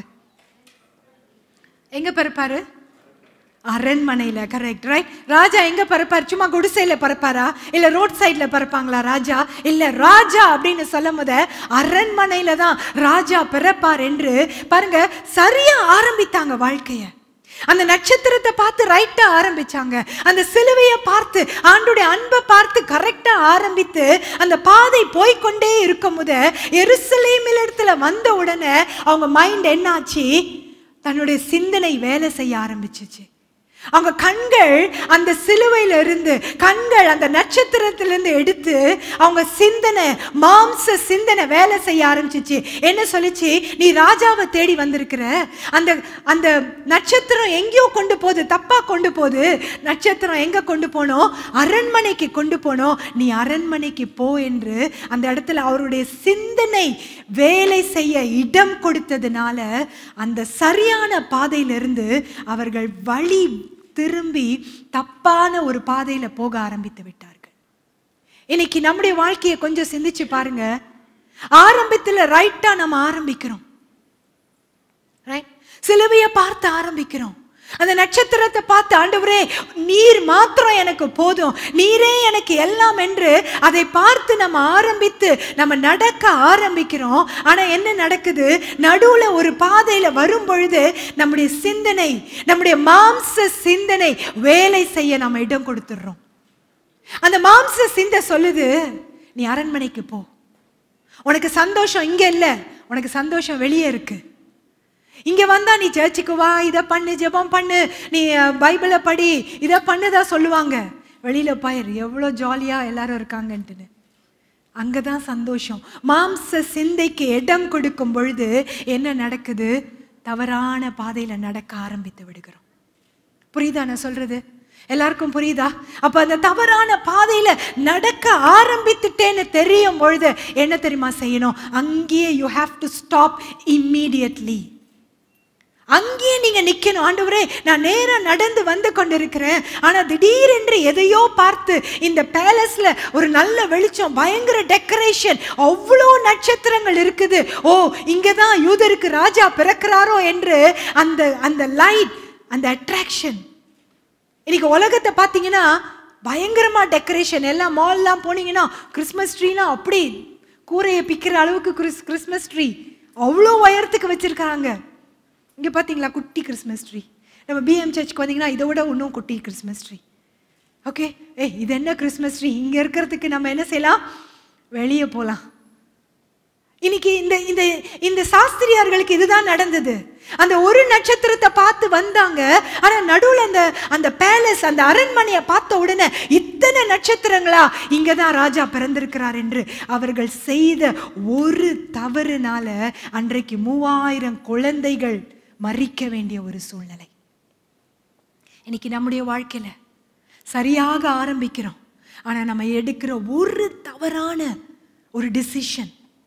எங்க பிறப்பாரு அரண்மனையில கரெக்ட் ரைட் ராஜா எங்க பிறப்பார் சும்மா குடிசையில பிறப்பாரா இல்ல ரோட் சைட்ல பிறப்பாங்களா ராஜா இல்ல ராஜா அப்படின்னு சொல்லும் போத அரண்மனையில தான் ராஜா பிறப்பார் என்று பாருங்க சரியா ஆரம்பித்தாங்க வாழ்க்கைய அந்த நட்சத்திரத்தை பார்த்து ரைட்டா ஆரம்பிச்சாங்க அந்த சிலுவையை பார்த்து ஆண்டுடைய அன்பை பார்த்து கரெக்டா ஆரம்பித்து அந்த பாதை போய்க்கொண்டே இருக்கும் போது எருசலேமில் இடத்துல வந்த உடனே அவங்க மைண்ட் என்னாச்சு தன்னுடைய சிந்தனை வேலை செய்ய ஆரம்பிச்சிச்சு அவங்க கண்கள் அந்த சிலுவையில இருந்து கண்கள் அந்த நட்சத்திரத்திலிருந்து எடுத்து அவங்க சிந்தனை மாம்ச சிந்தனை வேலை செய்ய ஆரம்பிச்சிச்சு என்ன சொல்லிச்சு நீ ராஜாவை தேடி வந்திருக்கிற அந்த அந்த நட்சத்திரம் எங்கேயோ கொண்டு போகுது தப்பா கொண்டு போகுது நட்சத்திரம் எங்க கொண்டு போனோம் அரண்மனைக்கு கொண்டு போனோம் நீ அரண்மனைக்கு போ என்று அந்த இடத்துல அவருடைய சிந்தனை வேலை செய்ய இடம் கொடுத்ததுனால அந்த சரியான பாதையிலிருந்து அவர்கள் வழி திரும்பி தப்பான ஒரு பாதையில போக ஆரம்பித்து விட்டார்கள் இன்னைக்கு நம்முடைய வாழ்க்கையை கொஞ்சம் சிந்திச்சு பாருங்க ஆரம்பத்துல ரைட்டா நம்ம ஆரம்பிக்கிறோம் ரைட் சிலுவையை பார்த்து ஆரம்பிக்கிறோம் அந்த நட்சத்திரத்தை பார்த்து ஆண்டவரே நீர் மாத்திரம் எனக்கு போதும் நீரே எனக்கு எல்லாம் என்று அதை பார்த்து நம்ம ஆரம்பித்து நம்ம நடக்க ஆரம்பிக்கிறோம் ஆனா என்ன நடக்குது நடுவுல ஒரு பாதையில வரும் பொழுது நம்முடைய சிந்தனை நம்முடைய மாம்ச சிந்தனை வேலை செய்ய நம்ம இடம் கொடுத்துடுறோம் அந்த மாம்ச சிந்தை சொல்லுது நீ அரண்மனைக்கு போ உனக்கு சந்தோஷம் இங்க இல்ல உனக்கு சந்தோஷம் வெளியே இருக்கு இங்க வந்தா நீ சர்ச்சுக்கு வா இதை பண்ணு ஜெபம் பண்ணு நீ அஹ், பைபிளை படி இதை பண்ணுதான் சொல்லுவாங்க வெளியில பாயிரு எவ்வளோ ஜாலியா எல்லாரும் இருக்காங்கன்ட்டுன்னு அங்கதான் சந்தோஷம் மாம்ச சிந்தைக்கு இடம் கொடுக்கும் பொழுது என்ன நடக்குது தவறான பாதையில நடக்க ஆரம்பித்து விடுகிறோம் புரியுதா நான் சொல்றது எல்லாருக்கும் புரியுதா அப்ப அந்த தவறான பாதையில நடக்க ஆரம்பித்துட்டேன்னு தெரியும் பொழுது என்ன தெரியுமா செய்யணும் அங்கேயே you have to stop immediately அங்கேயே நீங்க நிக்கணும் ஆண்டவரே நான் நேரா நடந்து வந்து கொண்டிருக்கிறேன் ஆனா திடீரென்று எதையோ பார்த்து இந்த பேலஸ்ல ஒரு நல்ல வெளிச்சம் பயங்கர டெக்கரேஷன் அவ்வளோ நட்சத்திரங்கள் இருக்குது ஓ இங்கதான் யூதருக்கு ராஜா பிறக்கிறாரோ என்று அந்த அந்த லைட் அந்த அட்ராக்ஷன் இன்னைக்கு உலகத்தை பார்த்தீங்கன்னா பயங்கரமா டெக்கரேஷன் எல்லாம் மால்லாம் போனீங்கன்னா கிறிஸ்மஸ் ட்ரீலாம் அப்படி கூரையை பிக்கிற அளவுக்கு கிறிஸ் கிறிஸ்மஸ் ட்ரீ அவ்வளோ உயரத்துக்கு வச்சிருக்காங்க இங்க பாத்தீங்களா குட்டி கிறிஸ்மஸ் ட்ரீ நம்ம பிஎம் சர்ச்சுக்கு வந்தீங்கன்னா இதை விட இன்னும் குட்டி கிறிஸ்மஸ் ட்ரீ ஓகே ஏய் இது என்ன கிறிஸ்மஸ் ட்ரீ இங்க இருக்கிறதுக்கு நம்ம என்ன செய்யலாம் வெளியே போகலாம் இன்னைக்கு இந்த இந்த இந்த சாஸ்திரியார்களுக்கு இதுதான் நடந்தது அந்த ஒரு நட்சத்திரத்தை பார்த்து வந்தாங்க ஆனா நடுவுல அந்த அந்த பேலஸ் அந்த அரண்மனையை பார்த்த உடனே இத்தனை நட்சத்திரங்களா இங்க தான் ராஜா பிறந்திருக்கிறார் என்று அவர்கள் செய்த ஒரு தவறுனால அன்றைக்கு மூவாயிரம் குழந்தைகள் மறிக்க வேண்டிய ஒரு சூழ்நிலை இன்னைக்கு நம்முடைய வாழ்க்கையில சரியாக ஆரம்பிக்கிறோம் ஆனா நம்ம எடுக்கிற ஒரு தவறான ஒரு டிசிஷன்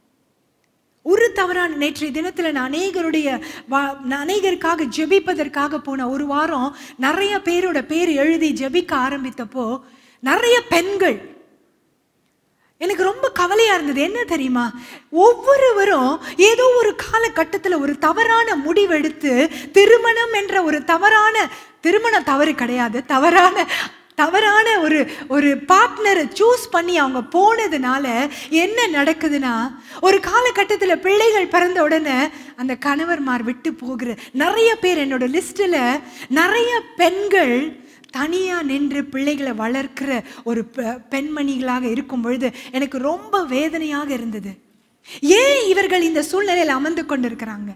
ஒரு தவறான நேற்றைய தினத்தில் நான் அநேகருடைய வா- நான் அநேகருக்காக ஜெபிப்பதற்காக போன ஒரு வாரம் நிறைய பேரோட பேர் எழுதி ஜெபிக்க ஆரம்பித்தப்போ நிறைய பெண்கள் எனக்கு ரொம்ப கவலையா இருந்தது என்ன தெரியுமா ஒவ்வொருவரும் ஏதோ ஒரு காலகட்டத்தில் ஒரு தவறான முடிவெடுத்து திருமணம் என்ற ஒரு தவறான திருமணம் தவறு கிடையாது தவறான தவறான ஒரு ஒரு பார்ட்னரை சூஸ் பண்ணி அவங்க போனதுனால என்ன நடக்குதுன்னா ஒரு காலகட்டத்தில் பிள்ளைகள் பிறந்த உடனே அந்த கணவர்மார் விட்டு போகிற நிறைய பேர் என்னோட லிஸ்ட்டில் நிறைய பெண்கள் தனியா நின்று பிள்ளைகளை வளர்க்கிற ஒரு பெ- பெண்மணிகளாக இருக்கும் பொழுது எனக்கு ரொம்ப வேதனையாக இருந்தது ஏன் இவர்கள் இந்த சூழ்நிலையில் அமர்ந்து கொண்டிருக்கிறாங்க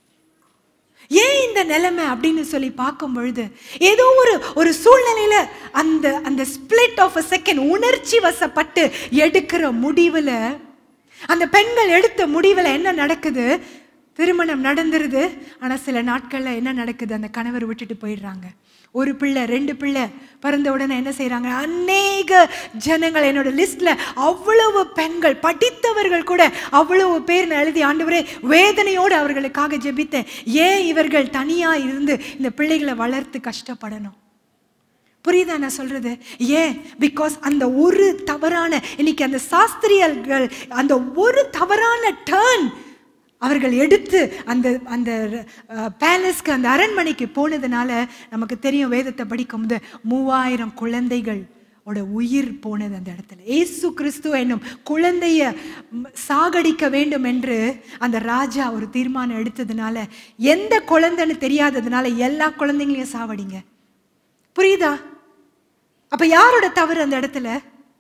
ஏன் இந்த நிலைமை அப்படின்னு சொல்லி பார்க்கும் பொழுது ஏதோ ஒரு ஒரு சூழ்நிலையில அந்த அந்த ஸ்பிளிட் ஆஃப் அ செகண்ட் உணர்ச்சி வசப்பட்டு எடுக்கிற முடிவுல அந்த பெண்கள் எடுத்த முடிவுல என்ன நடக்குது திருமணம் நடந்துருது ஆனா சில நாட்கள்ல என்ன நடக்குது அந்த கணவர் விட்டுட்டு போயிடுறாங்க ஒரு பிள்ளை ரெண்டு பிள்ளை பிறந்த உடனே என்ன செய்றாங்க அநேக ஜனங்கள் என்னோட லிஸ்ட்ல அவ்வளவு பெண்கள் படித்தவர்கள் கூட அவ்வளவு பேர் நான் எழுதி ஆண்டவரே வேதனையோடு அவர்களுக்காக ஜெபித்தேன் ஏன் இவர்கள் தனியா இருந்து இந்த பிள்ளைகளை வளர்த்து கஷ்டப்படணும் புரியுதா நான் சொல்றது ஏன் பிகாஸ் அந்த ஒரு தவறான இன்னைக்கு அந்த சாஸ்திரியர்கள் அந்த ஒரு தவறான டேர்ன் அவர்கள் எடுத்து அந்த அந்த பேலஸ்க்கு அந்த அரண்மனைக்கு போனதுனால நமக்கு தெரியும் வேதத்தை படிக்கும்போது மூவாயிரம் குழந்தைகள் ஓட உயிர் போனது அந்த இடத்துல ஏசு கிறிஸ்து என்னும் குழந்தைய ம், சாகடிக்க வேண்டும் என்று அந்த ராஜா ஒரு தீர்மானம் எடுத்ததுனால எந்த குழந்தைன்னு தெரியாததுனால எல்லா குழந்தைங்களையும் சாவடிங்க புரியுதா அப்ப யாரோட தவறு அந்த இடத்துல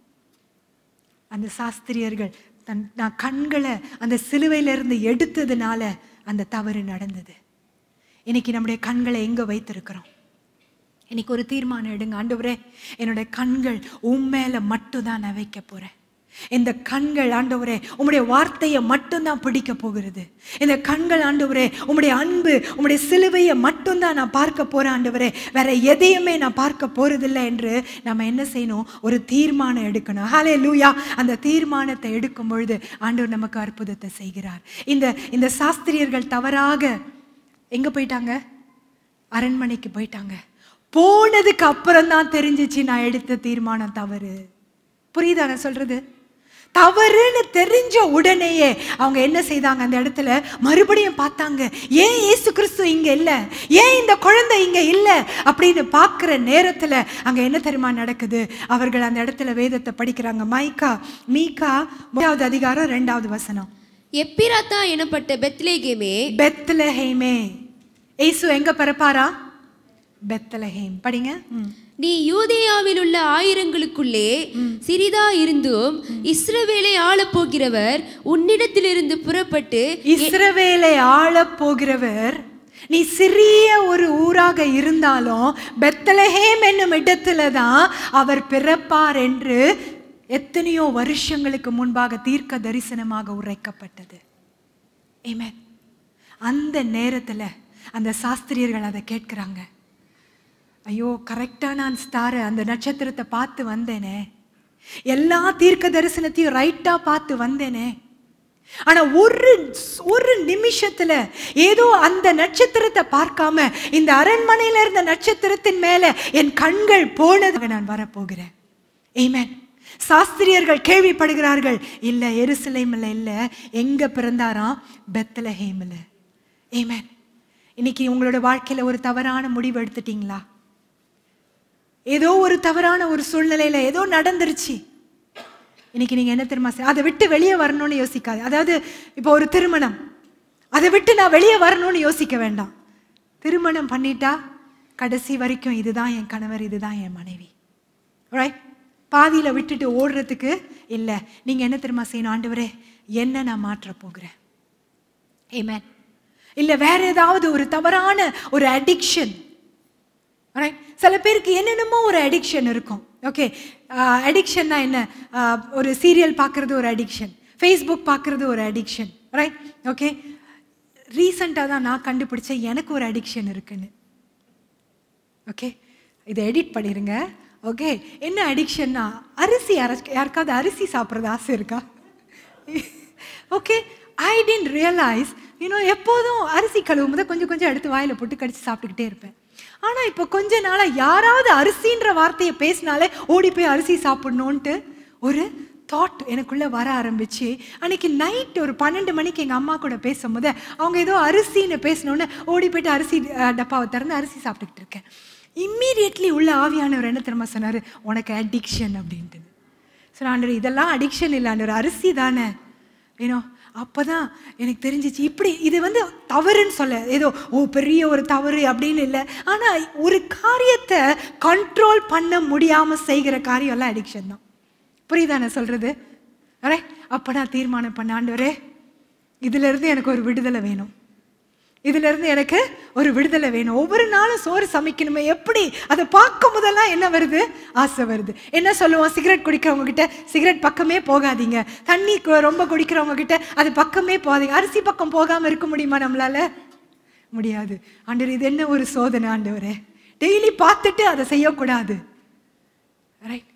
அந்த சாஸ்திரியர்கள் தன் நான் கண்களை அந்த சிலுவையில இருந்து எடுத்ததுனால அந்த தவறு நடந்தது இன்னைக்கு நம்முடைய கண்களை எங்க வைத்திருக்கிறோம் இன்னைக்கு ஒரு தீர்மானம் எடுங்க ஆண்டவரே என்னோட கண்கள் உன் மேல மட்டும்தான் நான் வைக்க போறேன் இந்த கண்கள் ஆண்டவரே உம்முடைய வார்த்தையை மட்டும்தான் பிடிக்க போகிறது இந்த கண்கள் ஆண்டவரே உம்முடைய அன்பு உம்முடைய சிலுவையை மட்டும்தான் நான் பார்க்க போறேன் ஆண்டவரே வேற எதையுமே நான் பார்க்க போறதில்லை என்று நம்ம என்ன செய்யணும் ஒரு தீர்மானம் எடுக்கணும் ஹாலே லூயா அந்த தீர்மானத்தை எடுக்கும் பொழுது ஆண்டவர் நமக்கு அற்புதத்தை செய்கிறார் இந்த இந்த சாஸ்திரியர்கள் தவறாக எங்க போயிட்டாங்க அரண்மனைக்கு போயிட்டாங்க போனதுக்கு அப்புறம் தான் தெரிஞ்சிச்சு நான் எடுத்த தீர்மானம் தவறு புரியுதா நான் சொல்றது தவறுன்னு தெரிஞ்ச உடனேயே அவங்க என்ன செய்தாங்க அந்த இடத்துல மறுபடியும் பார்த்தாங்க ஏன் இயேசு கிறிஸ்து இங்க இல்ல ஏன் இந்த குழந்தை இங்க இல்ல அப்படின்னு பார்க்கிற நேரத்துல அங்க என்ன தெரியுமா நடக்குது அவர்கள் அந்த இடத்துல வேதத்தை படிக்கிறாங்க மைக்கா மீகா மூன்றாவது அதிகாரம் ரெண்டாவது வசனம் எப்பிராத்தா எனப்பட்ட பெத்லேகேமே பெத்லஹேமே இயேசு எங்க பிறப்பாரா பெத்லஹேம் படிங்க ம். நீ யூதேயாவில் உள்ள ஆயிரங்களுக்குள்ளே சிறிதா இருந்தும் இஸ்ரவேலை ஆளப் போகிறவர் உன்னிடத்திலிருந்து புறப்பட்டு இஸ்ரவேலை ஆளப் போகிறவர் நீ சிறிய ஒரு ஊராக இருந்தாலும் பெத்தலஹேம் என்னும் இடத்துல தான் அவர் பிறப்பார் என்று எத்தனையோ வருஷங்களுக்கு முன்பாக தீர்க்க தரிசனமாக உரைக்கப்பட்டது ஆமென் அந்த நேரத்துல அந்த சாஸ்திரியர்கள் அதை கேட்கிறாங்க ஐயோ கரெக்டாக நான் ஸ்டாரை அந்த நட்சத்திரத்தை பார்த்து வந்தேனே எல்லா தீர்க்க தரிசனத்தையும் ரைட்டாக பார்த்து வந்தேனே ஆனா ஒரு ஒரு நிமிஷத்துல ஏதோ அந்த நட்சத்திரத்தை பார்க்காம இந்த அரண்மனையில இருந்த நட்சத்திரத்தின் மேல என் கண்கள் போனதாக நான் வரப்போகிறேன் ஏமேன் சாஸ்திரியர்கள் கேள்விப்படுகிறார்கள் இல்ல எருசலேமில் இல்ல எங்க பிறந்தாராம் பெத்தலஹேமில் ஏமேன் இன்னைக்கு உங்களோட வாழ்க்கையில ஒரு தவறான முடிவு எடுத்துட்டீங்களா ஏதோ ஒரு தவறான ஒரு சூழ்நிலையில ஏதோ நடந்துருச்சு இன்னைக்கு நீங்க என்ன தெரியுமா செய்ய- அதை விட்டு வெளியே வரணும்னு யோசிக்காது அதாவது இப்போ ஒரு திருமணம் அதை விட்டு நான் வெளியே வரணும்னு யோசிக்க வேண்டாம் திருமணம் பண்ணிட்டா கடைசி வரைக்கும் இதுதான் என் கணவர் இதுதான் என் மனைவி ரைட் பாதியில விட்டுட்டு ஓடுறதுக்கு இல்லை நீங்க என்ன தெரியுமா செய்யணும் ஆண்டவரே என்ன நான் மாற்ற போகிறேன் ஏமேன் இல்ல வேற ஏதாவது ஒரு தவறான ஒரு அடிக்ஷன் ரைட் சில பேருக்கு என்னென்னமோ ஒரு அடிக்ஷன் இருக்கும் ஓகே அடிக்ஷன்னா என்ன ஆஹ் ஒரு சீரியல் பார்க்குறது ஒரு அடிக்ஷன் ஃபேஸ்புக் பார்க்குறது ஒரு அடிக்ஷன் ரைட் ஓகே ரீசண்டாக தான் நான் கண்டுபிடிச்சேன் எனக்கு ஒரு அடிக்ஷன் இருக்குன்னு ஓகே இதை எடிட் பண்ணிடுங்க ஓகே என்ன அடிக்ஷன்னா அரிசி யாராச்சும் யாருக்காவது அரிசி சாப்பிட்றது ஆசை இருக்கா okay I tend realise you know எப்போதும் அரிசி கழுவும் போது கொஞ்சம் கொஞ்சம் எடுத்து வாயில் போட்டு கடிச்சு சாப்பிட்டுக்கிட்டே இருப்பேன் ஆனால் இப்போ கொஞ்ச நாளாக யாராவது அரிசின்ற வார்த்தையை பேசினாலே ஓடி போய் அரிசி சாப்பிடணுன்ட்டு ஒரு தாட் எனக்குள்ள வர ஆரம்பிச்சு அன்னைக்கு நைட் ஒரு பன்னெண்டு மணிக்கு எங்கள் அம்மா கூட பேசும்போது அவங்க ஏதோ அரிசின்னு பேசினோன்னு ஓடி போயிட்டு அரிசி அஹ், டப்பாவை திறந்து அரிசி சாப்பிட்டுக்கிட்டு இருக்கேன் இம்மீடியட்லி உள்ள ஆவியானவர் என்ன தெரியுமா சொன்னார் உனக்கு அடிக்ஷன் அப்படின்ட்டு சரி ஆண்டவர் இதெல்லாம் அடிக்ஷன் இல்லை ஆண்டவர் அரிசி தானே ஏனோ அப்பதான் எனக்கு தெரிஞ்சிச்சு இப்படி இது வந்து தவறுன்னு சொல்ல ஏதோ ஓ பெரிய ஒரு தவறு அப்படின்னு இல்லை ஆனா ஒரு காரியத்தை கண்ட்ரோல் பண்ண முடியாம செய்கிற காரியம் எல்லாம் அடிக்ஷன் தான் புரியுதா நான் சொல்றது அரே அப்ப நான் தீர்மானம் பண்ண ஆண்டவரே இதுல இருந்து எனக்கு ஒரு விடுதலை வேணும் இதுல இருந்து எனக்கு ஒரு விடுதலை வேணும் ஒவ்வொரு நாளும் சோறு சமைக்கணுமே எப்படி அதை பார்க்கும் போதெல்லாம் என்ன வருது ஆசை வருது என்ன சொல்லுவோம் சிகரெட் குடிக்கிறவங்க கிட்ட சிகரெட் பக்கமே போகாதீங்க தண்ணி கு- ரொம்ப குடிக்கிறவங்க கிட்ட அது பக்கமே போகாதீங்க அரிசி பக்கம் போகாம இருக்க முடியுமா நம்மளால முடியாது ஆண்டவர் இது என்ன ஒரு சோதனை ஆண்டவரே டெய்லி பார்த்துட்டு அதை செய்யக்கூடாது ரைட்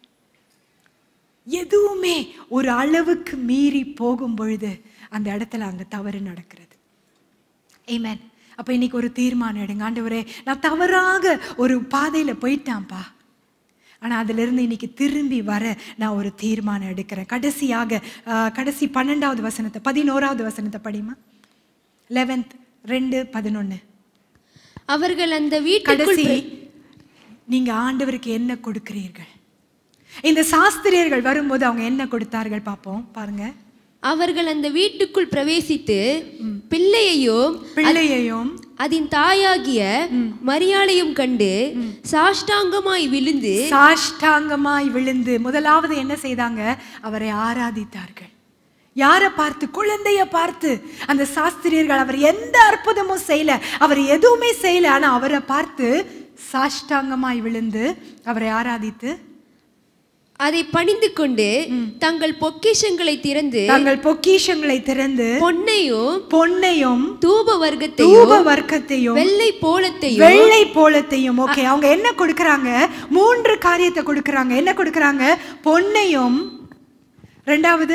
எதுவுமே ஒரு அளவுக்கு மீறி போகும் பொழுது அந்த இடத்துல அங்க தவறு நடக்கிறது ஏமேன் அப்ப இன்னைக்கு ஒரு தீர்மானம் எடுங்க ஆண்டவரே நான் தவறாக ஒரு பாதையில போயிட்டான்ப்பா ஆனா அதுல இருந்து இன்னைக்கு திரும்பி வர நான் ஒரு தீர்மானம் எடுக்கிறேன் கடைசியாக ஆஹ், கடைசி பன்னெண்டாவது வசனத்தை பதினோராவது வசனத்தை படிமா லெவன்த் ரெண்டு பதினொன்னு அவர்கள் அந்த வீட்டுக்குள் கடைசி நீங்க ஆண்டவருக்கு என்ன கொடுக்கிறீர்கள் இந்த சாஸ்திரியர்கள் வரும்போது அவங்க என்ன கொடுத்தார்கள் பார்ப்போம் பாருங்க அவர்கள் அந்த வீட்டுக்குள் பிரவேசித்து பிள்ளையையும் பிள்ளையையும் அதன் தாயாகிய மரியாளையும் கண்டு சாஷ்டாங்கமாய் விழுந்து சாஷ்டாங்கமாய் விழுந்து முதலாவது என்ன செய்தாங்க அவரை ஆராதித்தார்கள் யாரை பார்த்து குழந்தைய பார்த்து அந்த சாஸ்திரியர்கள் அவர் எந்த அற்புதமும் செய்யல அவர் எதுவுமே செய்யல ஆனா அவரை பார்த்து சாஷ்டாங்கமாய் விழுந்து அவரை ஆராதித்து அதை பணிந்து கொண்டு தங்கள் பொக்கிஷங்களை திறந்து தங்கள் பொக்கிஷங்களை திறந்து பொன்னையும் பொன்னையும் தூப வர்க்கத்தையும் தூப வர்க்கத்தையும் வெள்ளை போலத்தையும் வெள்ளை போலத்தையும் ஓகே அவங்க என்ன கொடுக்கறாங்க மூன்று காரியத்தை கொடுக்கறாங்க என்ன கொடுக்கறாங்க பொன்னையும் ரெண்டாவது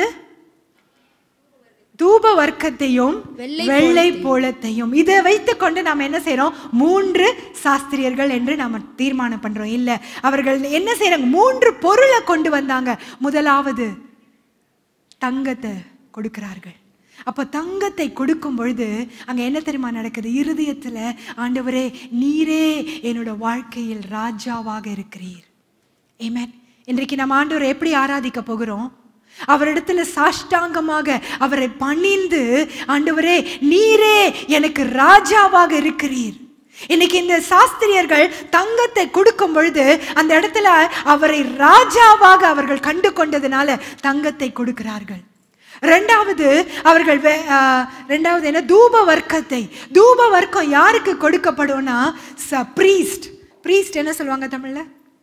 தூப வர்க்கத்தையும் வெள்ளை வெள்ளை போலத்தையும் இதை வைத்துக்கொண்டு நாம் என்ன செய்றோம் மூன்று சாஸ்திரியர்கள் என்று நாம தீர்மானம் பண்றோம் இல்ல அவர்கள் என்ன செய்றாங்க மூன்று பொருளை கொண்டு வந்தாங்க முதலாவது தங்கத்தை கொடுக்கிறார்கள் அப்போ தங்கத்தை கொடுக்கும் பொழுது அங்க என்ன தெரியுமா நடக்குது இருதயத்துல ஆண்டவரே நீரே என்னோட வாழ்க்கையில் ராஜாவாக இருக்கிறீர் ஏமேன் இன்றைக்கு நம்ம ஆண்டவரை எப்படி ஆராதிக்க போகிறோம் அவரிடத்துல சாஷ்டாங்கமாக அவரை பணிந்து ஆண்டவரே நீரே எனக்கு ராஜாவாக இருக்கிறீர் இன்னைக்கு இந்த சாஸ்திரியர்கள் தங்கத்தை கொடுக்கும் பொழுது அந்த இடத்துல அவரை ராஜாவாக அவர்கள் கண்டு கொண்டதுனால தங்கத்தை கொடுக்கிறார்கள் ரெண்டாவது அவர்கள் வே- ஆ, ரெண்டாவது என்ன தூப வர்க்கத்தை தூப வர்க்கம் யாருக்கு கொடுக்கப்படும்னா ப்ரீஸ்ட் ப்ரீஸ்ட் என்ன சொல்லுவாங்க தமிழ்ல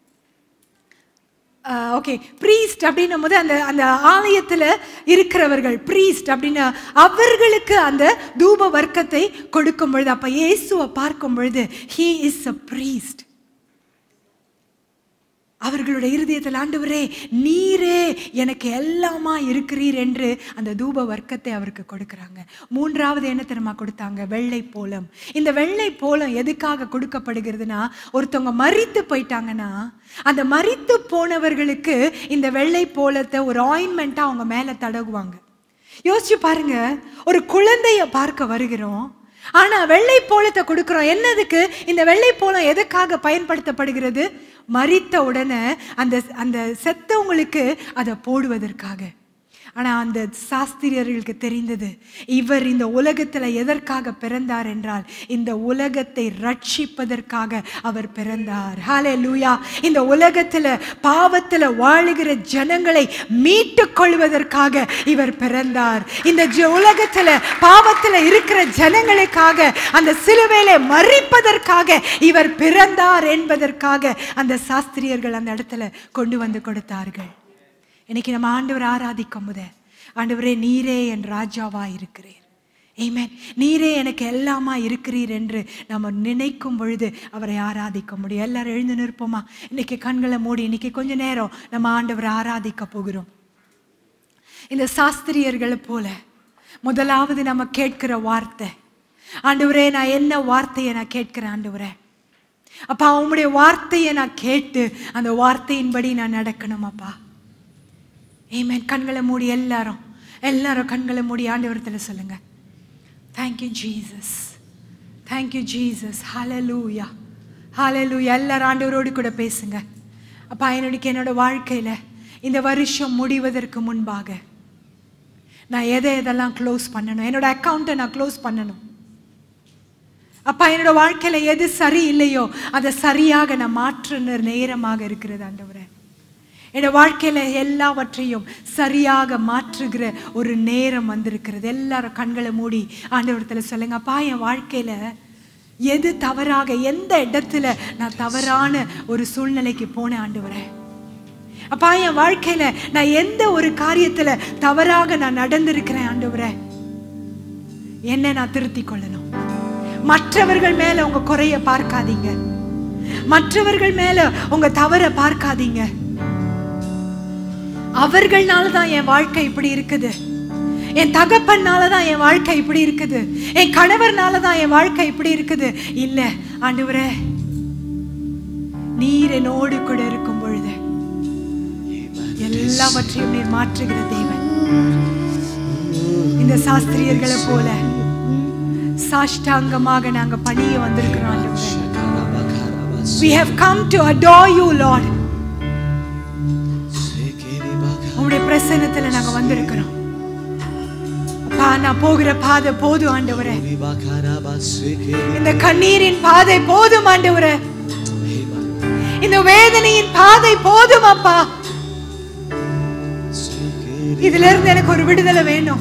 ஓகே ப்ரீஸ்ட் அப்படின்னும் போது அந்த அந்த ஆலயத்தில் இருக்கிறவர்கள் ப்ரீஸ்ட் அப்படின்னு அவர்களுக்கு அந்த தூப வர்க்கத்தை கொடுக்கும் பொழுது அப்போ இயேசுவை பார்க்கும் பொழுது ஹீ இஸ் அ ப்ரீஸ்ட் அவர்களுடைய இருதயத்தில் ஆண்டவரே நீரே எனக்கு எல்லாமா இருக்கிறீர் என்று அந்த தூப வர்க்கத்தை அவருக்கு கொடுக்குறாங்க மூன்றாவது என்ன தெரியுமா கொடுத்தாங்க வெள்ளை போலம் இந்த வெள்ளை போலம் எதுக்காக கொடுக்கப்படுகிறதுனா ஒருத்தவங்க மரித்து போயிட்டாங்கன்னா அந்த மரித்து போனவர்களுக்கு இந்த வெள்ளை போலத்தை ஒரு ஆயின்மெண்ட்டாக அவங்க மேலே தடவுவாங்க யோசிச்சு பாருங்க ஒரு குழந்தைய பார்க்க வருகிறோம் ஆனா வெள்ளை போலத்தை கொடுக்கிறோம் என்னதுக்கு இந்த வெள்ளை போலம் எதுக்காக பயன்படுத்தப்படுகிறது மரித்த உடனே அந்த அந்த செத்தவங்களுக்கு அதை போடுவதற்காக ஆனா அந்த சாஸ்திரியர்களுக்கு தெரிந்தது இவர் இந்த உலகத்துல எதற்காக பிறந்தார் என்றால் இந்த உலகத்தை ரட்சிப்பதற்காக அவர் பிறந்தார் ஹாலே லூயா இந்த உலகத்துல பாவத்துல வாழுகிற ஜனங்களை மீட்டுக் கொள்வதற்காக இவர் பிறந்தார் இந்த ஜ- உலகத்துல பாவத்துல இருக்கிற ஜனங்களுக்காக அந்த சிலுவையில மறிப்பதற்காக இவர் பிறந்தார் என்பதற்காக அந்த சாஸ்திரியர்கள் அந்த இடத்துல கொண்டு வந்து கொடுத்தார்கள் இன்னைக்கு நம்ம ஆண்டவர் ஆராதிக்கும் போது ஆண்டவரே நீரே என் ராஜாவா இருக்கிறீர் Amen நீரே எனக்கு எல்லாமா இருக்கிறீர் என்று நம்ம நினைக்கும் பொழுது அவரை ஆராதிக்க முடியும் எல்லாரும் எழுந்து நிற்போமா இன்னைக்கு கண்களை மூடி இன்னைக்கு கொஞ்ச நேரம் நம்ம ஆண்டவரை ஆராதிக்க போகிறோம் இந்த சாஸ்திரியர்களை போல முதலாவது நம்ம கேட்கிற வார்த்தை ஆண்டவரே நான் என்ன வார்த்தையை நான் கேட்கிறேன் ஆண்டவரே அப்பா உம்முடைய வார்த்தையை நான் கேட்டு அந்த வார்த்தையின்படி நான் நடக்கணும் அப்பா ஏமேன் கண்களை மூடி எல்லாரும் எல்லாரும் கண்களை மூடி ஆண்டவரத்தில் சொல்லுங்க தேங்க்யூ ஜீசஸ் தேங்க்யூ ஜீசஸ் ஹalleluya ஹalleluya எல்லாரும் ஆண்டவரோடு கூட பேசுங்க அப்பா என்னோட என்னோட வாழ்க்கையில் இந்த வருஷம் முடிவதற்கு முன்பாக நான் எதை எதெல்லாம் க்ளோஸ் பண்ணணும் என்னோட அக்கௌண்ட்டை நான் க்ளோஸ் பண்ணணும் அப்பா என்னோட வாழ்க்கையில எது சரி இல்லையோ அதை சரியாக நான் மாற்றுன நேரமாக இருக்கிறது ஆண்டவரே என்னோட வாழ்க்கையில எல்லாவற்றையும் சரியாக மாற்றுகிற ஒரு நேரம் வந்திருக்கிறது எல்லாரும் கண்களை மூடி ஆண்டவரத்தில் சொல்லுங்க அப்பா என் வாழ்க்கையில எது தவறாக எந்த இடத்துல நான் தவறான ஒரு சூழ்நிலைக்கு போனேன் ஆண்டவரே அப்பா என் வாழ்க்கையில நான் எந்த ஒரு காரியத்துல தவறாக நான் நடந்திருக்கிறேன் ஆண்டவரே என்ன நான் திருத்திக் கொள்ளணும் மற்றவர்கள் மேல உங்க குறைய பார்க்காதீங்க மற்றவர்கள் மேல உங்க தவற பார்க்காதீங்க அவர்கள்னால தான் என் வாழ்க்கை இப்படி இருக்குது என் தகப்பன்னால தான் என் வாழ்க்கை இப்படி இருக்குது என் கணவர்னால தான் என் வாழ்க்கை இப்படி இருக்குது இல்ல ஆண்டவரே நீர் என்னோடு கூட இருக்கும் பொழுது எல்லாவற்றையும் நீர் மாற்றுகிற தேவன் இந்த சாஸ்திரியர்களை போல சாஷ்டாங்கமாக நாங்க பணிய வந்திருக்கிறோம் ஆண்டவரே. We have come to adore you, Lord. உங்களுடைய பிரசன்னத்துல நாங்க வந்திருக்கிறோம் அப்பா நான் போகிற பாதை போதும் ஆண்டவரே இந்த கண்ணீரின் பாதை போதும் ஆண்டவரே இந்த வேதனையின் பாதை போதும் அப்பா இதுல இருந்து எனக்கு ஒரு விடுதலை வேணும்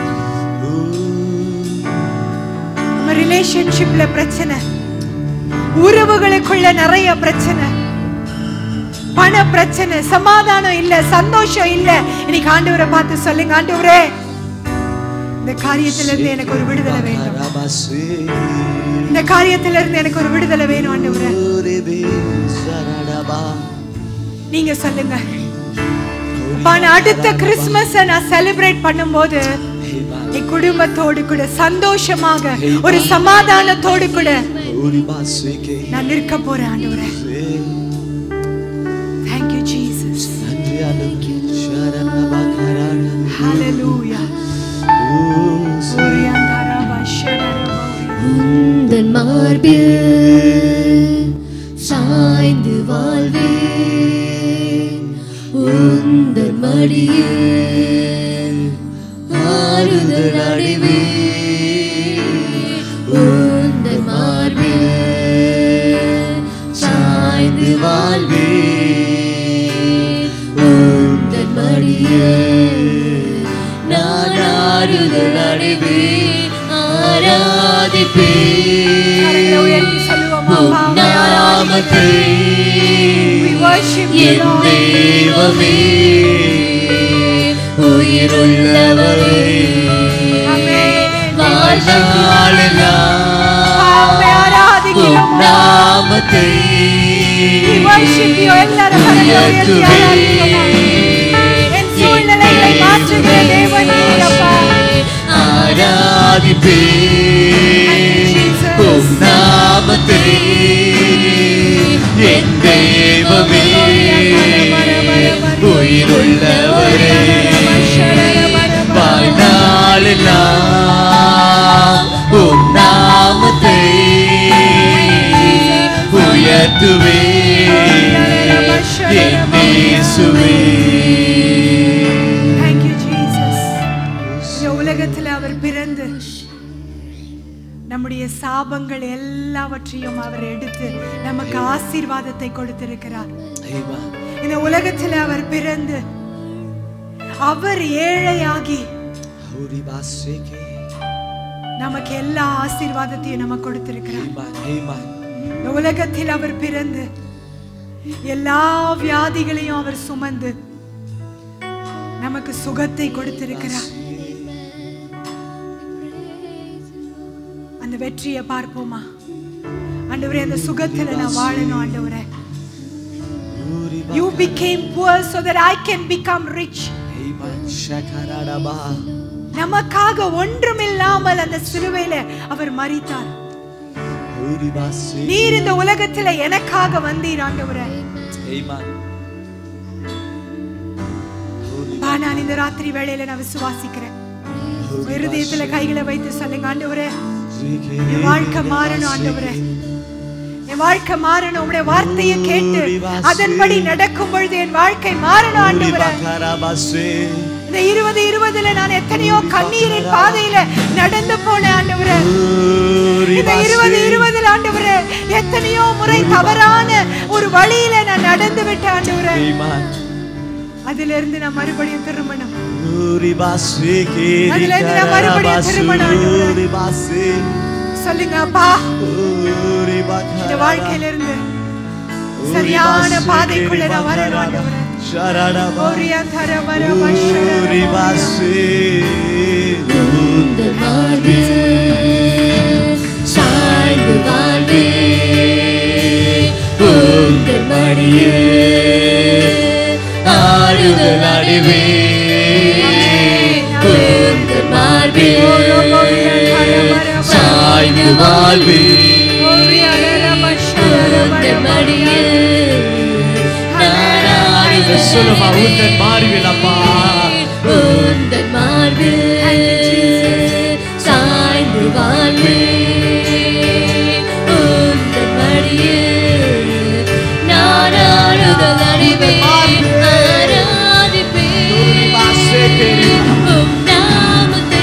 நம்ம ரிலேஷன்ஷிப்ல பிரச்சனை உறவுகளுக்குள்ள நிறைய பிரச்சனை பண பிரச்சனை சமாதானம் இல்ல சந்தோஷம் இல்ல இன்னைக்கு ஆண்டவரை பார்த்து சொல்லுங்க ஆண்டவரே இந்த காரியத்துல இருந்து எனக்கு ஒரு விடுதலை வேணும் இந்த காரியத்துல இருந்து எனக்கு ஒரு விடுதலை வேணும் ஆண்டவரே நீங்க சொல்லுங்க அப்பா, நான் அடுத்த கிறிஸ்துமஸ் நான் செலிப்ரேட் பண்ணும்போது என் குடும்பத்தோடு கூட சந்தோஷமாக ஒரு சமாதானத்தோடு கூட நான் நிற்க போறேன் ஆண்டவரே Thank you Jesus Hallelujah Oriyandaraba shararaba உந்தன் மார்பில் சாய்ந்து வாழ்வே உந்தன் மடியில் ஆறுதல் அடைவே உந்தன் மார்பில் சாய்ந்து வாழ்வே உந்தன் மடியில் நான் ஆறுதல் அடைவே ஆராதிப்பே கரங்களை உயர்த்தி சொல்லுவோமா உம் அப்பா, உம்மை நாமத்தை We worship you, N Lord. தெய்வமே உயிருள்ளவரே Amen. வாழ்நாளெல்லாம் அப்பா, உம்மை ஆராதிக்கிறோம். உம் நாமத்தை We worship you. எல்லாரும் கரங்களை உயர்த்தி ஆராதிக்கலாம். என் சூழ்நிலைகளை மாற்றுகிற தேவன் நீர் அப்பா. ஆராதிப்பே உம் நாமத்தை என் தெய்வமே உயிருள்ளவரே வாழ்நாளெல்லாம் உம் நாமத்தை உயர்த்துவே என் இயேசுவே Thank you, Jesus. இந்த உலகத்தில் அவர் பிறந்து நம்முடைய சாபங்கள் எல்லாவற்றையும் அவர் எடுத்து நமக்கு ஆசீர்வாதத்தை கொடுத்திருக்கிறார் இந்த உலகத்தில் அவர் பிறந்து அவர் ஏழையாகி நமக்கு எல்லா ஆசீர்வாதத்தையும் நமக்கு கொடுத்திருக்கிறார் இந்த உலகத்தில் அவர் பிறந்து எல்லா வியாதிகளையும் அவர் சுமந்து நமக்கு சுகத்தை கொடுத்திருக்கிறார் அந்த வெற்றியை பார்ப்போமா ஆண்டவரே அந்த சுகத்துல நான் வாழணும் ஆண்டவரே you became poor so that i can become rich நமக்காக ஒன்றுமில்லாமல் அந்த சிலுவையில அவர் மரித்தார் நீர் இந்த உலகத்துல எனக்காக வந்தீர் ஆண்டவரே பா, நான் இந்த ராத்திரி வேளையில நான் விசுவாசிக்கிறேன் இருதயத்துல கைகளை வைத்து சொல்லுங்க ஆண்டவரே என் வாழ்க்கை மாறணும் ஆண்டவரே என் வாழ்க்கை மாறணும் உங்களுடைய வார்த்தையை கேட்டு அதன்படி நடக்கும் பொழுது என் வாழ்க்கை மாறணும் ஆண்டவரே இந்த இருபது இருபதுல நான் எத்தனையோ கண்ணீரின் பாதையில நடந்து போனேன் ஆண்டவரே இந்த இருபது இருபதுல ஆண்டவரே எத்தனையோ முறை தவறான ஒரு வழியில நான் நடந்து விட்டேன் ஆண்டவரே அதுல இருந்து நான் மறுபடியும் திரும்பணும் அதுல இருந்து நான் மறுபடியும் திரும்பணும் சொல்லுங்க அப்பா இந்த வாழ்க்கையில இருந்து சரியான பாதைக்குள்ள நான் வரணும் ஆண்டவரே ஓரியா தர வர வஷர உந்தன் மார்பில் சாய்ந்து வாழ்வே உந்தன் மடியில் ஆறுதல் அடைவே உந்தன் மார்பில் சாய்ந்து வாழ்வே உந்தன் மடியில் நான் ஆறுதல் சொல்லுமா உந்தன் மாறுவில் அப்பா உந்தன் மார்பில் சாய்ந்து வாழ்வே உந்தன் மடியில் நான் ஆறுதல் அடைவேன் ஆராதிப்பேன் உம் நாமத்தை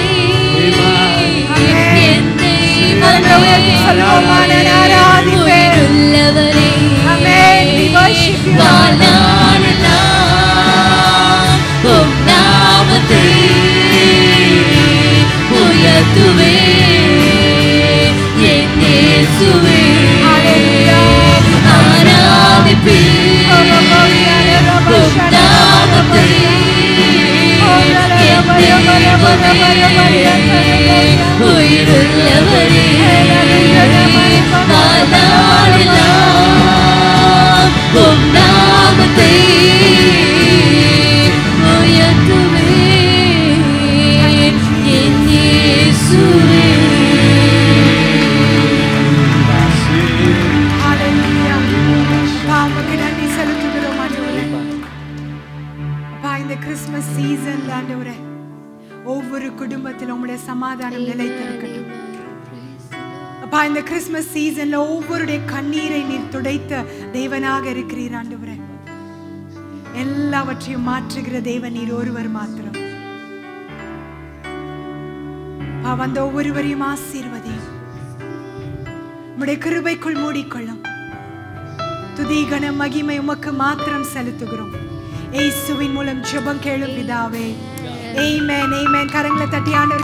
என் கரங்களை உயர்த்தி சொல்லுவோமா, நான் ஆராதிப்பேன். உள்ளவரே Amen. We worship you. வாழ்நாளெல்லாம் உம் நாமத்தை உயர்த்துவே என் இயேசுவே ஆராதிப்பே உம் நாமத்தை என் தேவனே உயிருள்ளவரே வாழ்நாளெல்லாம் உம் நாமத்தை உயர்த்துவே என் இயேசுவே Hallelujah. அப்பா, உமக்கு நன்றி செலுத்துகிறோம் ஆண்டவரே. அப்பா, இந்த கிறிஸ்துமஸ் சீசன்ல ஆண்டவரே ஒவ்வொரு குடும்பத்திலும் உங்களுடைய சமாதானம் நிலைத்திருக்கட்டும் அப்பா இந்த கிறிஸ்துமஸ் சீசன்ல ஒவ்வொருடைய கண்ணீரை நீர் துடைத்த தேவனாக இருக்கிறீர் ஆண்டவரே எல்லாவற்றையும் மாற்றுகிற தேவன் நீர் ஒருவர் மாத்திரம் அப்பா, வந்த ஒவ்வொருவரையும் ஆசீர்வதியும் உம்முடைய கிருபைக்குள் மூடிக்கொள்ளும் துதி கன மகிமை உமக்கு மாத்திரம் செலுத்துகிறோம் ஏசுவின் மூலம் ஜெபம் கேளும் பிதாவே ஆமென் ஆமென் கரங்களை தட்டி ஆண்டவர்